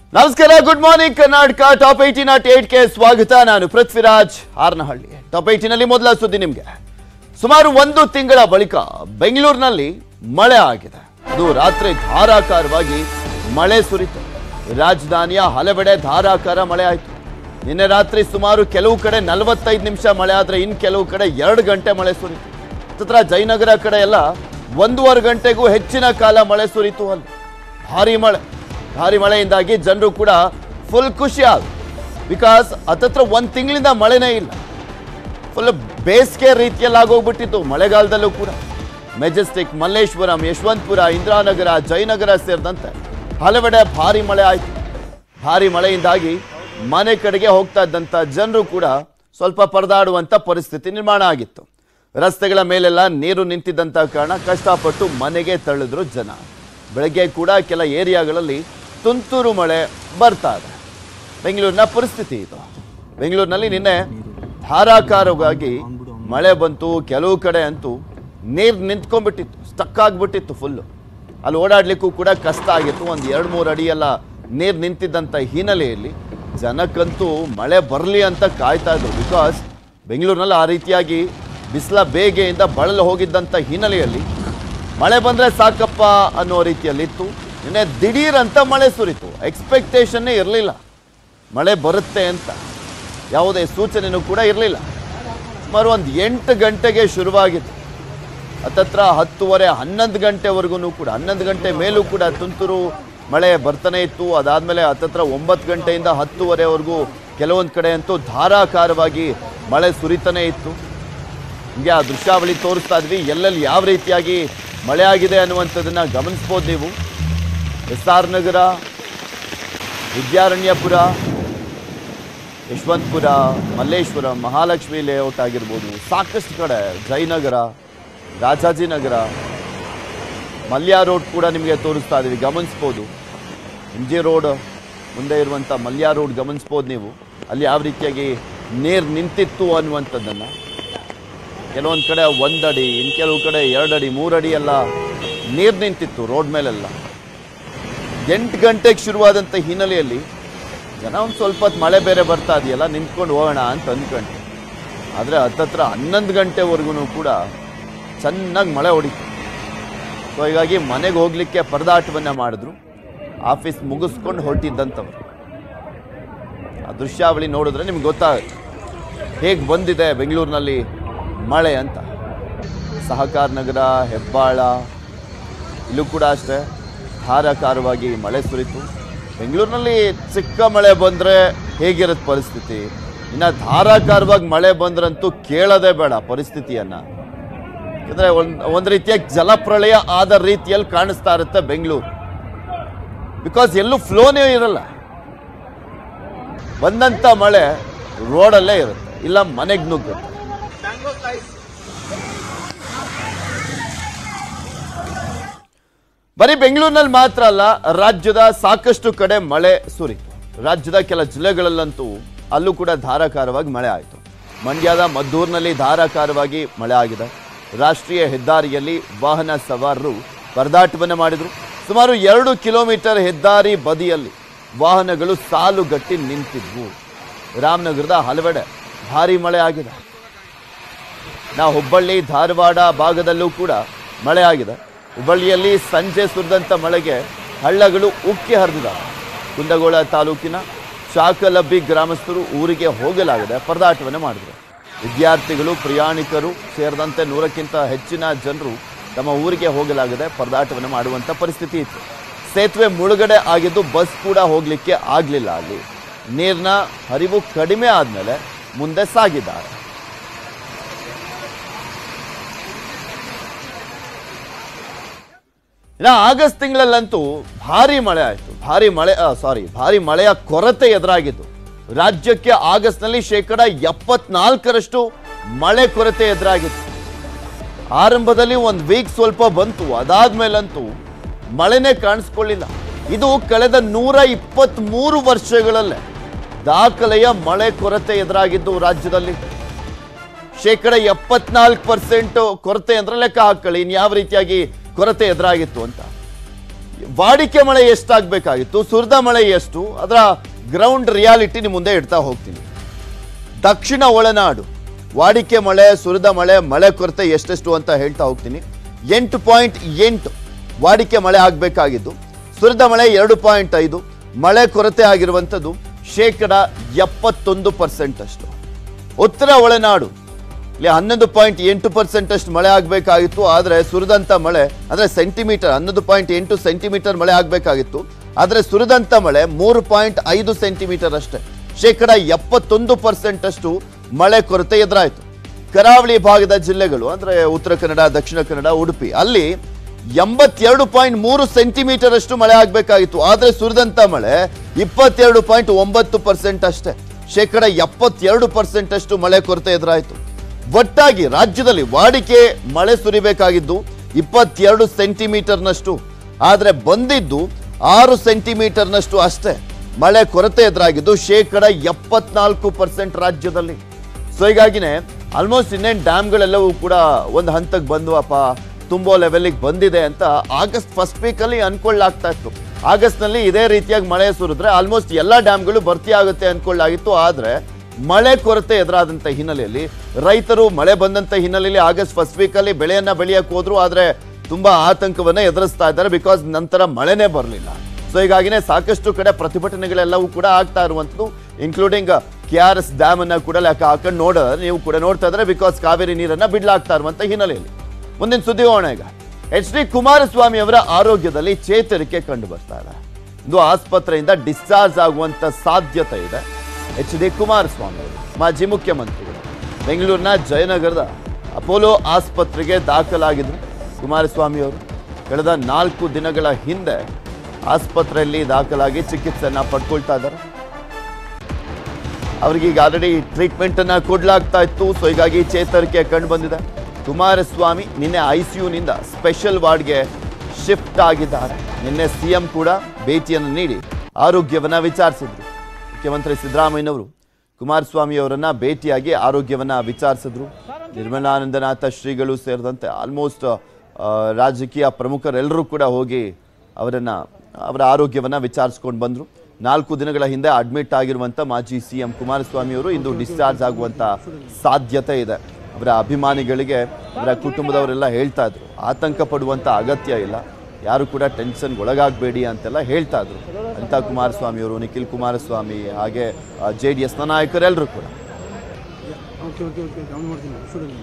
ನಮಸ್ಕಾರ good morning Karnataka top eighty not ಗೆ ಸ್ವಾಗತ ನಾನು ಪೃಥ್ವಿರಾಜ್ ಹಾರನಹಳ್ಳಿ ಟಾಪ್ ಏಟಿನಲ್ಲಿ ಮೊದಲ ಸುದ್ದಿ ನಿಮ್ಗೆ ಸುಮಾರು ಒಂದು ತಿಂಗಳ ಬಳಿಕ ಬೆಂಗಳೂರಿನಲ್ಲಿ ಮಳೆ ಆಗಿದೆ ಅದು ರಾತ್ರಿ ಧಾರಾಕಾರವಾಗಿ ಮಳೆ ಸುರಿತು ರಾಜಧಾನಿಯ ಹಲವೆಡೆ ಧಾರಾಕಾರ ಮಳೆ ಆಯಿತು ನಿನ್ನೆ ರಾತ್ರಿ ಸುಮಾರು ಕೆಲವು ಕಡೆ ನಲವತ್ತೈದು ನಿಮಿಷ ಮಳೆ ಆದ್ರೆ ಇನ್ ಕೆಲವು ಕಡೆ ಎರಡು ಗಂಟೆ ಮಳೆ ಸುರಿತು ತತ್ರ ಜಯನಗರ ಕಡೆ ಎಲ್ಲ ಒಂದೂವರೆ ಗಂಟೆಗೂ ಹೆಚ್ಚಿನ ಕಾಲ ಮಳೆ ಸುರಿತು ಅಲ್ಲಿ ಭಾರಿ ಮಳೆ ಭಾರಿ ಮಳೆಯಿಂದಾಗಿ ಜನರು ಕೂಡ ಫುಲ್ ಖುಷಿ ಆದ್ರು ಬಿಕಾಸ್ ಹತ್ತತ್ರ ಒಂದು ತಿಂಗಳಿಂದ ಮಳೆನೇ ಇಲ್ಲ ಫುಲ್ ಬೇಸಿಗೆ ರೀತಿಯಲ್ಲಿ ಆಗೋಗ್ಬಿಟ್ಟಿತ್ತು ಮಳೆಗಾಲದಲ್ಲೂ ಕೂಡ ಮೆಜೆಸ್ಟಿಕ್ ಮಲ್ಲೇಶ್ವರಂ ಯಶವಂತಪುರ ಇಂದಿರಾನಗರ ಜಯನಗರ ಸೇರಿದಂತೆ ಹಲವೆಡೆ ಭಾರಿ ಮಳೆ ಆಯಿತು ಭಾರಿ ಮಳೆಯಿಂದಾಗಿ ಮನೆ ಕಡೆಗೆ ಹೋಗ್ತಾ ಇದ್ದಂಥ ಜನರು ಕೂಡ ಸ್ವಲ್ಪ ಪರದಾಡುವಂಥ ಪರಿಸ್ಥಿತಿ ನಿರ್ಮಾಣ ಆಗಿತ್ತು ರಸ್ತೆಗಳ ಮೇಲೆಲ್ಲ ನೀರು ನಿಂತಿದ್ದಂಥ ಕಾರಣ ಕಷ್ಟಪಟ್ಟು ಮನೆಗೆ ತಳ್ಳಿದ್ರು ಜನ ಬೆಳಗ್ಗೆ ಕೂಡ ಕೆಲ ಏರಿಯಾಗಳಲ್ಲಿ ತುಂತುರು ಮಳೆ ಬರ್ತಾ ಇದೆ ಬೆಂಗಳೂರಿನ ಪರಿಸ್ಥಿತಿ ಇದು ಬೆಂಗಳೂರಿನಲ್ಲಿ ನಿನ್ನೆ ಧಾರಾಕಾರವಾಗಿ ಮಳೆ ಬಂತು ಕೆಲವು ಕಡೆ ಅಂತೂ ನೀರು ನಿಂತ್ಕೊಂಡ್ಬಿಟ್ಟಿತ್ತು ಸ್ಟಕ್ ಆಗಿಬಿಟ್ಟಿತ್ತು ಫುಲ್ಲು ಅಲ್ಲಿ ಓಡಾಡ್ಲಿಕ್ಕೂ ಕೂಡ ಕಷ್ಟ ಆಗಿತ್ತು ಒಂದು ಎರಡು ಮೂರು ಅಡಿ ಎಲ್ಲ ನೀರು ನಿಂತಿದ್ದಂಥ ಹಿನ್ನೆಲೆಯಲ್ಲಿ ಜನಕ್ಕಂತೂ ಮಳೆ ಬರಲಿ ಅಂತ ಕಾಯ್ತಾ ಇದ್ರು ಬಿಕಾಸ್ ಬೆಂಗಳೂರಿನಲ್ಲಿ ಆ ರೀತಿಯಾಗಿ ಬಿಸಿಲ ಬೇಗೆಯಿಂದ ಬಳಲು ಹೋಗಿದ್ದಂಥ ಹಿನ್ನೆಲೆಯಲ್ಲಿ ಮಳೆ ಬಂದರೆ ಸಾಕಪ್ಪ ಅನ್ನೋ ರೀತಿಯಲ್ಲಿತ್ತು ನಿನ್ನೆ ದಿಢೀರ್ ಅಂತ ಮಳೆ ಸುರಿತು ಎಕ್ಸ್ಪೆಕ್ಟೇಷನ್ನೇ ಇರಲಿಲ್ಲ ಮಳೆ ಬರುತ್ತೆ ಅಂತ ಯಾವುದೇ ಸೂಚನೆಯೂ ಕೂಡ ಇರಲಿಲ್ಲ ಸುಮಾರು ಒಂದು ಎಂಟು ಗಂಟೆಗೆ ಶುರುವಾಗಿತ್ತು ಹತ್ತತ್ರ ಹತ್ತುವರೆ ಹನ್ನೊಂದು ಗಂಟೆವರೆಗೂ ಕೂಡ ಹನ್ನೊಂದು ಗಂಟೆ ಮೇಲೂ ಕೂಡ ತುಂತುರು ಮಳೆ ಬರ್ತಾನೆ ಇತ್ತು ಅದಾದಮೇಲೆ ಹತ್ತತ್ರ ಒಂಬತ್ತು ಗಂಟೆಯಿಂದ ಹತ್ತುವರೆವರೆಗೂ ಕೆಲವೊಂದು ಕಡೆ ಅಂತೂ ಧಾರಾಕಾರವಾಗಿ ಮಳೆ ಸುರಿತಾನೆ ಇತ್ತು ಹಿಂಗೆ ಆ ದೃಶ್ಯಾವಳಿ ತೋರಿಸ್ತಾ ಇದ್ವಿ ಎಲ್ಲೆಲ್ಲಿ ಯಾವ ರೀತಿಯಾಗಿ ಮಳೆ ಆಗಿದೆ ಅನ್ನುವಂಥದ್ದನ್ನು ಗಮನಿಸ್ಬೋದು ನೀವು S R Nagar Vidyaranyapura Yeshwanthpur Malleshwaram Mahalakshmi layout ಆಗಿರ್ಬೋದು ಸಾಕಷ್ಟು ಕಡೆ ಜಯನಗರ ರಾಜಾಜಿನಗರ ಮಲ್ಯ ರೋಡ್ ಕೂಡ ನಿಮಗೆ ತೋರಿಸ್ತಾ ಇದ್ದೀವಿ ಗಮನಿಸ್ಬೋದು ಎಮ್ ಜಿ ರೋಡ್ ಮುಂದೆ ಇರುವಂಥ ಮಲ್ಯ ರೋಡ್ ಗಮನಿಸ್ಬೋದು ನೀವು ಅಲ್ಲಿ ಯಾವ ರೀತಿಯಾಗಿ ನೀರು ನಿಂತಿತ್ತು ಅನ್ನುವಂಥದ್ದನ್ನು ಕೆಲವೊಂದು ಕಡೆ ಒಂದಡಿ ಇನ್ನು ಕೆಲವು ಕಡೆ ಎರಡು ಅಡಿ ಮೂರು ಅಡಿ ಎಲ್ಲ ನೀರು ನಿಂತಿತ್ತು ರೋಡ್ ಮೇಲೆಲ್ಲ ಎಂಟು ಗಂಟೆಗೆ ಶುರುವಾದಂಥ ಹಿನ್ನೆಲೆಯಲ್ಲಿ ಜನ ಒಂದು ಸ್ವಲ್ಪ ಹೊತ್ತು ಮಳೆ ಬೇರೆ ಬರ್ತಾ ಇದೆಯಲ್ಲ ನಿಂತ್ಕೊಂಡು ಹೋಗೋಣ ಅಂತ ಅಂದ್ಕೊಂಡೆ ಆದರೆ ಹತ್ತತ್ರ ಹನ್ನೊಂದು ಗಂಟೆವರೆಗೂ ಕೂಡ ಚೆನ್ನಾಗಿ ಮಳೆ ಹೊಡಿತು ಸೊ ಹೀಗಾಗಿ ಮನೆಗೆ ಹೋಗಲಿಕ್ಕೆ ಪರದಾಟವನ್ನು ಮಾಡಿದ್ರು ಆಫೀಸ್ ಮುಗಿಸ್ಕೊಂಡು ಹೊರಟಿದ್ದಂಥವ್ರು ಆ ದೃಶ್ಯಾವಳಿ ನೋಡಿದ್ರೆ ನಿಮ್ಗೆ ಗೊತ್ತಾಗುತ್ತೆ ಹೇಗೆ ಬಂದಿದೆ ಬೆಂಗಳೂರಿನಲ್ಲಿ ಮಳೆ ಅಂತ ಸಹಕಾರ ನಗರ ಹೆಬ್ಬಾಳ ಇಲ್ಲೂ ಕೂಡ ಅಷ್ಟೇ ಧಾರಾಕಾರವಾಗಿ ಮಳೆ ಸುರಿತು ಬೆಂಗಳೂರಿನಲ್ಲಿ ಚಿಕ್ಕ ಮಳೆ ಬಂದರೆ ಹೇಗಿರುತ್ತೆ ಪರಿಸ್ಥಿತಿ ಇನ್ನು ಧಾರಾಕಾರವಾಗಿ ಮಳೆ ಬಂದ್ರಂತೂ ಕೇಳೋದೇ ಬೇಡ ಪರಿಸ್ಥಿತಿಯನ್ನು ಯಾಕಂದರೆ ಒಂದು ಒಂದು ರೀತಿಯ ಜಲಪ್ರಳಯ ಆದ ರೀತಿಯಲ್ಲಿ ಕಾಣಿಸ್ತಾ ಇರುತ್ತೆ ಬೆಂಗಳೂರು ಬಿಕಾಸ್ ಎಲ್ಲೂ ಫ್ಲೋನೇ ಇರಲ್ಲ ಬಂದಂಥ ಮಳೆ ರೋಡಲ್ಲೇ ಇರುತ್ತೆ ಇಲ್ಲ ಮನೆಗೆ ನುಗ್ಗುತ್ತೆ ಬರೀ ಬೆಂಗಳೂರಿನಲ್ಲಿ ಮಾತ್ರ ಅಲ್ಲ ರಾಜ್ಯದ ಸಾಕಷ್ಟು ಕಡೆ ಮಳೆ ಸುರಿತು ರಾಜ್ಯದ ಕೆಲ ಜಿಲ್ಲೆಗಳಲ್ಲಂತೂ ಅಲ್ಲೂ ಕೂಡ ಧಾರಾಕಾರವಾಗಿ ಮಳೆ ಆಯಿತು ಮಂಡ್ಯದ ಮದ್ದೂರಿನಲ್ಲಿ ಧಾರಾಕಾರವಾಗಿ ಮಳೆ ಆಗಿದೆ ರಾಷ್ಟ್ರೀಯ ಹೆದ್ದಾರಿಯಲ್ಲಿ ವಾಹನ ಸವಾರರು ಪರದಾಟವನ್ನು ಮಾಡಿದರು ಸುಮಾರು ಎರಡು ಕಿಲೋಮೀಟರ್ ಹೆದ್ದಾರಿ ಬದಿಯಲ್ಲಿ ವಾಹನಗಳು ಸಾಲುಗಟ್ಟಿ ನಿಂತಿದ್ವು ರಾಮನಗರದ ಹಲವೆಡೆ ಭಾರಿ ಮಳೆ ಆಗಿದೆ ನಾವು ಹುಬ್ಬಳ್ಳಿ ಧಾರವಾಡ ಭಾಗದಲ್ಲೂ ಕೂಡ ಮಳೆ ಆಗಿದೆ ಹುಬ್ಬಳ್ಳಿಯಲ್ಲಿ ಸಂಜೆ ಸುರಿದಂಥ ಮಳೆಗೆ ಹಳ್ಳಗಳು ಉಕ್ಕಿ ಹರಿದಿದ್ದಾವೆ ಕುಂದಗೋಳ ತಾಲೂಕಿನ ಶಾಕಲಬ್ಬಿ ಗ್ರಾಮಸ್ಥರು ಊರಿಗೆ ಹೋಗಲಾಗದೆ ಪರದಾಟವನ್ನು ಮಾಡಿದರು ವಿದ್ಯಾರ್ಥಿಗಳು ಪ್ರಯಾಣಿಕರು ಸೇರಿದಂತೆ ನೂರಕ್ಕಿಂತ ಹೆಚ್ಚಿನ ಜನರು ತಮ್ಮ ಊರಿಗೆ ಹೋಗಲಾಗದೆ ಪರದಾಟವನ್ನು ಮಾಡುವಂಥ ಪರಿಸ್ಥಿತಿ ಇತ್ತು ಸೇತುವೆ ಮುಳುಗಡೆ ಆಗಿದ್ದು ಬಸ್ ಕೂಡ ಹೋಗಲಿಕ್ಕೆ ಆಗಲಿಲ್ಲ ಅಲ್ಲಿ ನೀರಿನ ಹರಿವು ಕಡಿಮೆ ಆದಮೇಲೆ ಮುಂದೆ ಸಾಗಿದ್ದಾರೆ ಇನ್ನು ಆಗಸ್ಟ್ ತಿಂಗಳಲ್ಲಂತೂ ಭಾರಿ ಮಳೆ ಆಯಿತು ಭಾರಿ ಮಳೆ ಸಾರಿ ಭಾರಿ ಮಳೆಯ ಕೊರತೆ ಎದುರಾಗಿತ್ತು ರಾಜ್ಯಕ್ಕೆ ಆಗಸ್ಟ್ನಲ್ಲಿ ಶೇಕಡ ಎಪ್ಪತ್ನಾಲ್ಕರಷ್ಟು ಮಳೆ ಕೊರತೆ ಎದುರಾಗಿತ್ತು ಆರಂಭದಲ್ಲಿ ಒಂದು ವೀಕ್ ಸ್ವಲ್ಪ ಬಂತು ಅದಾದ್ಮೇಲಂತೂ ಮಳೆನೇ ಕಾಣಿಸ್ಕೊಳ್ಳಿಲ್ಲ ಇದು ಕಳೆದ ನೂರ ಇಪ್ಪತ್ತ್ಮೂರು ವರ್ಷಗಳಲ್ಲೇ ದಾಖಲೆಯ ಮಳೆ ಕೊರತೆ ಎದುರಾಗಿದ್ದು ರಾಜ್ಯದಲ್ಲಿ ಶೇಕಡ ಎಪ್ಪತ್ನಾಲ್ಕು ಪರ್ಸೆಂಟ್ ಕೊರತೆ ಅಂದ್ರೆ ಲೆಕ್ಕ ಹಾಕೊಳ್ಳಿ ಇನ್ಯಾವ ರೀತಿಯಾಗಿ ಕೊರತೆ ಎದುರಾಗಿತ್ತು ಅಂತ ವಾಡಿಕೆ ಮಳೆ ಎಷ್ಟಾಗಬೇಕಾಗಿತ್ತು ಸುರಿದ ಮಳೆ ಎಷ್ಟು ಅದರ ಗ್ರೌಂಡ್ ರಿಯಾಲಿಟಿ ನಿಮ್ಮ ಮುಂದೆ ಇಡ್ತಾ ಹೋಗ್ತೀನಿ ದಕ್ಷಿಣ ಒಳನಾಡು ವಾಡಿಕೆ ಮಳೆ ಸುರಿದ ಮಳೆ ಮಳೆ ಕೊರತೆ ಎಷ್ಟೆಷ್ಟು ಅಂತ ಹೇಳ್ತಾ ಹೋಗ್ತೀನಿ ಎಂಟು ಪಾಯಿಂಟ್ ಎಂಟು ವಾಡಿಕೆ ಮಳೆ ಆಗಬೇಕಾಗಿದ್ದು ಸುರಿದ ಮಳೆ ಎರಡು ಪಾಯಿಂಟ್ ಐದು ಮಳೆ ಕೊರತೆ ಆಗಿರುವಂಥದ್ದು ಶೇಕಡ ಎಪ್ಪತ್ತೊಂದು ಪರ್ಸೆಂಟ್ ಅಷ್ಟು ಉತ್ತರ ಒಳನಾಡು ಇಲ್ಲಿ ಹನ್ನೊಂದು ಪಾಯಿಂಟ್ ಎಂಟು ಪರ್ಸೆಂಟ್ ಅಷ್ಟು ಮಳೆ ಆಗಬೇಕಾಗಿತ್ತು ಆದರೆ ಸುರಿದಂಥ ಮಳೆ ಅಂದರೆ ಸೆಂಟಿಮೀಟರ್ ಹನ್ನೊಂದು ಪಾಯಿಂಟ್ ಎಂಟು ಸೆಂಟಿಮೀಟರ್ ಮಳೆ ಆಗಬೇಕಾಗಿತ್ತು ಆದರೆ ಸುರಿದಂಥ ಮಳೆ ಮೂರು ಪಾಯಿಂಟ್ ಐದು ಸೆಂಟಿಮೀಟರ್ ಅಷ್ಟೇ ಶೇಕಡ ಎಪ್ಪತ್ತೊಂದು ಪರ್ಸೆಂಟ್ ಅಷ್ಟು ಮಳೆ ಕೊರತೆ ಎದುರಾಯಿತು ಕರಾವಳಿ ಭಾಗದ ಜಿಲ್ಲೆಗಳು ಅಂದರೆ ಉತ್ತರ ಕನ್ನಡ ದಕ್ಷಿಣ ಕನ್ನಡ ಉಡುಪಿ ಅಲ್ಲಿ ಎಂಬತ್ತೆರಡು ಪಾಯಿಂಟ್ ಮೂರು ಸೆಂಟಿಮೀಟರ್ ಅಷ್ಟು ಮಳೆ ಆಗಬೇಕಾಗಿತ್ತು ಆದರೆ ಸುರಿದಂಥ ಮಳೆ ಇಪ್ಪತ್ತೆರಡು ಪಾಯಿಂಟ್ ಒಂಬತ್ತು ಪರ್ಸೆಂಟ್ ಅಷ್ಟೇ ಶೇಕಡ ಎಪ್ಪತ್ತೆರಡು ಪರ್ಸೆಂಟ್ ಅಷ್ಟು ಮಳೆ ಕೊರತೆ ಎದುರಾಯಿತು ಒಟ್ಟಾಗಿ ರಾಜ್ಯದಲ್ಲಿ ವಾಡಿಕೆ ಮಳೆ ಸುರಿಬೇಕಾಗಿದ್ದು ಇಪ್ಪತ್ತೆರಡು ಸೆಂಟಿಮೀಟರ್ನಷ್ಟು ಆದರೆ ಬಂದಿದ್ದು ಆರು ಸೆಂಟಿಮೀಟರ್ನಷ್ಟು ಅಷ್ಟೇ ಮಳೆ ಕೊರತೆ ಎದುರಾಗಿದ್ದು ಶೇಕಡ ಎಪ್ಪತ್ನಾಲ್ಕು ಪರ್ಸೆಂಟ್ ರಾಜ್ಯದಲ್ಲಿ ಸೊ ಹೀಗಾಗಿನೇ ಆಲ್ಮೋಸ್ಟ್ ಇನ್ನೇನು ಡ್ಯಾಮ್ಗಳೆಲ್ಲವೂ ಕೂಡ ಒಂದು ಹಂತಕ್ಕೆ ಬಂದುವಪ್ಪ ತುಂಬೋ ಲೆವೆಲಿಗೆ ಬಂದಿದೆ ಅಂತ ಆಗಸ್ಟ್ ಫಸ್ಟ್ ವೀಕಲ್ಲಿ ಅನ್ಕೊಳ್ಳಾಗ್ತಾ ಇತ್ತು ಆಗಸ್ಟ್ನಲ್ಲಿ ಇದೇ ರೀತಿಯಾಗಿ ಮಳೆ ಸುರಿದ್ರೆ ಆಲ್ಮೋಸ್ಟ್ ಎಲ್ಲ ಡ್ಯಾಮ್ಗಳು ಭರ್ತಿ ಆಗುತ್ತೆ ಅನ್ಕೊಳ್ಳಾಗಿತ್ತು ಆದರೆ ಮಳೆ ಕೊರತೆ ಎದುರಾದಂಥ ಹಿನ್ನೆಲೆಯಲ್ಲಿ ರೈತರು ಮಳೆ ಬಂದಂಥ ಹಿನ್ನೆಲೆಯಲ್ಲಿ ಆಗಸ್ಟ್ ಫಸ್ಟ್ ವೀಕಲ್ಲಿ ಬೆಳೆಯನ್ನ ಬೆಳೆಯಕ್ಕೆ ಹೋದ್ರು ಆದರೆ ತುಂಬಾ ಆತಂಕವನ್ನ ಎದುರಿಸ್ತಾ ಇದ್ದಾರೆ ಬಿಕಾಸ್ ನಂತರ ಮಳೆನೇ ಬರಲಿಲ್ಲ ಸೊ ಹೀಗಾಗಿನೇ ಸಾಕಷ್ಟು ಕಡೆ ಪ್ರತಿಭಟನೆಗಳೆಲ್ಲವೂ ಕೂಡ ಆಗ್ತಾ ಇರುವಂಥದ್ದು including K R S dam ಅನ್ನ ಕೂಡ ಲೆಕ್ಕ ಹಾಕೊಂಡು ನೋಡಿದ್ರೆ ನೀವು ಕೂಡ ನೋಡ್ತಾ ಇದ್ರೆ ಬಿಕಾಸ್ ಕಾವೇರಿ ನೀರನ್ನ ಬಿಡ್ಲಾಗ್ತಾ ಇರುವಂತ ಹಿನ್ನೆಲೆಯಲ್ಲಿ ಮುಂದಿನ ಸುದ್ದಿ ಹೋಗೋಣ ಈಗ ಎಚ್ ಡಿ ಕುಮಾರಸ್ವಾಮಿ ಅವರ ಆರೋಗ್ಯದಲ್ಲಿ ಚೇತರಿಕೆ ಕಂಡು ಬರ್ತಾ ಇದೆ ಇದು ಆಸ್ಪತ್ರೆಯಿಂದ ಡಿಸ್ಚಾರ್ಜ್ ಆಗುವಂತ ಸಾಧ್ಯತೆ ಇದೆ ಎಚ್ ಡಿ ಕುಮಾರಸ್ವಾಮಿ ಅವರು ಮಾಜಿ ಮುಖ್ಯಮಂತ್ರಿಗಳು ಬೆಂಗಳೂರಿನ ಜಯನಗರದ ಅಪೋಲೋ ಆಸ್ಪತ್ರೆಗೆ ದಾಖಲಾಗಿದ್ರು ಕುಮಾರಸ್ವಾಮಿ ಅವರು ಕಳೆದ ನಾಲ್ಕು ದಿನಗಳ ಹಿಂದೆ ಆಸ್ಪತ್ರೆಯಲ್ಲಿ ದಾಖಲಾಗಿ ಚಿಕಿತ್ಸೆಯನ್ನ ಪಡ್ಕೊಳ್ತಾ ಇದ್ದಾರೆ ಅವರಿಗೆ ಈಗ ಆಲ್ರೆಡಿ ಟ್ರೀಟ್ಮೆಂಟ್ ಅನ್ನ ಕೊಡ್ಲಾಗ್ತಾ ಇತ್ತು ಸೊ ಹೀಗಾಗಿ ಚೇತರಿಕೆ ಕಂಡು ಬಂದಿದೆ ಕುಮಾರಸ್ವಾಮಿ ನಿನ್ನೆ ಐ ನಿಂದ ಸ್ಪೆಷಲ್ ವಾರ್ಡ್ಗೆ ಶಿಫ್ಟ್ ಆಗಿದ್ದಾರೆ ನಿನ್ನೆ ಸಿಎಂ ಕೂಡ ಭೇಟಿಯನ್ನು ನೀಡಿ ಆರೋಗ್ಯವನ್ನ ವಿಚಾರಿಸಿದ್ರು ಮುಖ್ಯಮಂತ್ರಿ ಸಿದ್ದರಾಮಯ್ಯನವರು ಕುಮಾರಸ್ವಾಮಿ ಅವರನ್ನ ಭೇಟಿಯಾಗಿ ಆರೋಗ್ಯವನ್ನ ವಿಚಾರಿಸಿದ್ರು ನಿರ್ಮಲಾನಂದನಾಥ ಶ್ರೀಗಳು ಸೇರಿದಂತೆ ಆಲ್ಮೋಸ್ಟ್ ರಾಜಕೀಯ ಪ್ರಮುಖರೆಲ್ಲರೂ ಕೂಡ ಹೋಗಿ ಅವರನ್ನ ಅವರ ಆರೋಗ್ಯವನ್ನ ವಿಚಾರಿಸ್ಕೊಂಡು ಬಂದ್ರು ನಾಲ್ಕು ದಿನಗಳ ಹಿಂದೆ ಅಡ್ಮಿಟ್ ಆಗಿರುವಂತ ಮಾಜಿ ಸಿಎಂ ಕುಮಾರಸ್ವಾಮಿ ಅವರು ಇಂದು ಡಿಸ್ಚಾರ್ಜ್ ಆಗುವಂತ ಸಾಧ್ಯತೆ ಇದೆ ಅವರ ಅಭಿಮಾನಿಗಳಿಗೆ ಅವರ ಕುಟುಂಬದವರೆಲ್ಲ ಹೇಳ್ತಾ ಇದ್ರು ಆತಂಕ ಪಡುವಂತ ಅಗತ್ಯ ಇಲ್ಲ ಯಾರು ಕೂಡ ಟೆನ್ಷನ್ಗೆ ಒಳಗಾಗಬೇಡಿ ಅಂತೆಲ್ಲ ಹೇಳ್ತಾ ಇದ್ರು ಅನಿತಾ ಕುಮಾರಸ್ವಾಮಿ ಅವರು ನಿಖಿಲ್ ಕುಮಾರಸ್ವಾಮಿ ಹಾಗೆ ಜೆ ಡಿ ಎಸ್ನ ನಾಯಕರೆಲ್ಲರೂ ಕೂಡ ಓಕೆ ಓಕೆ ಓಕೆ ಗಮನ ಮಾಡ್ತೀನಿ ಸ್ಟೂಡೆಂಟ್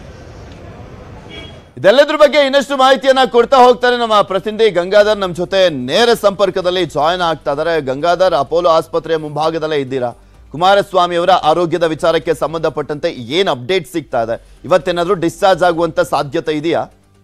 ಇದೆಲ್ಲದ್ರ ಬಗ್ಗೆ ಇನ್ನಷ್ಟು ಮಾಹಿತಿಯನ್ನ ಕೊಡ್ತಾ ಹೋಗ್ತಾರೆ ನಮ್ಮ ಪ್ರತಿನಿಧಿ ಗಂಗಾಧರ್ ನಮ್ಮ ಜೊತೆ ನೇರ ಸಂಪರ್ಕದಲ್ಲಿ ಜಾಯ್ನ್ ಆಗ್ತಾ ಇದ್ದಾರೆ ಗಂಗಾಧರ್ ಅಪೋಲೋ ಆಸ್ಪತ್ರೆಯ ಮುಂಭಾಗದಲ್ಲೇ ಇದ್ದೀರಾ ಕುಮಾರಸ್ವಾಮಿ ಅವರ ಆರೋಗ್ಯದ ವಿಚಾರಕ್ಕೆ ಸಂಬಂಧಪಟ್ಟಂತೆ ಏನ್ ಅಪ್ಡೇಟ್ ಸಿಗ್ತಾ ಇದೆ ಇವತ್ತೇನಾದ್ರೂ ಡಿಸ್ಚಾರ್ಜ್ ಆಗುವಂತ ಸಾಧ್ಯತೆ ಇದೆಯಾ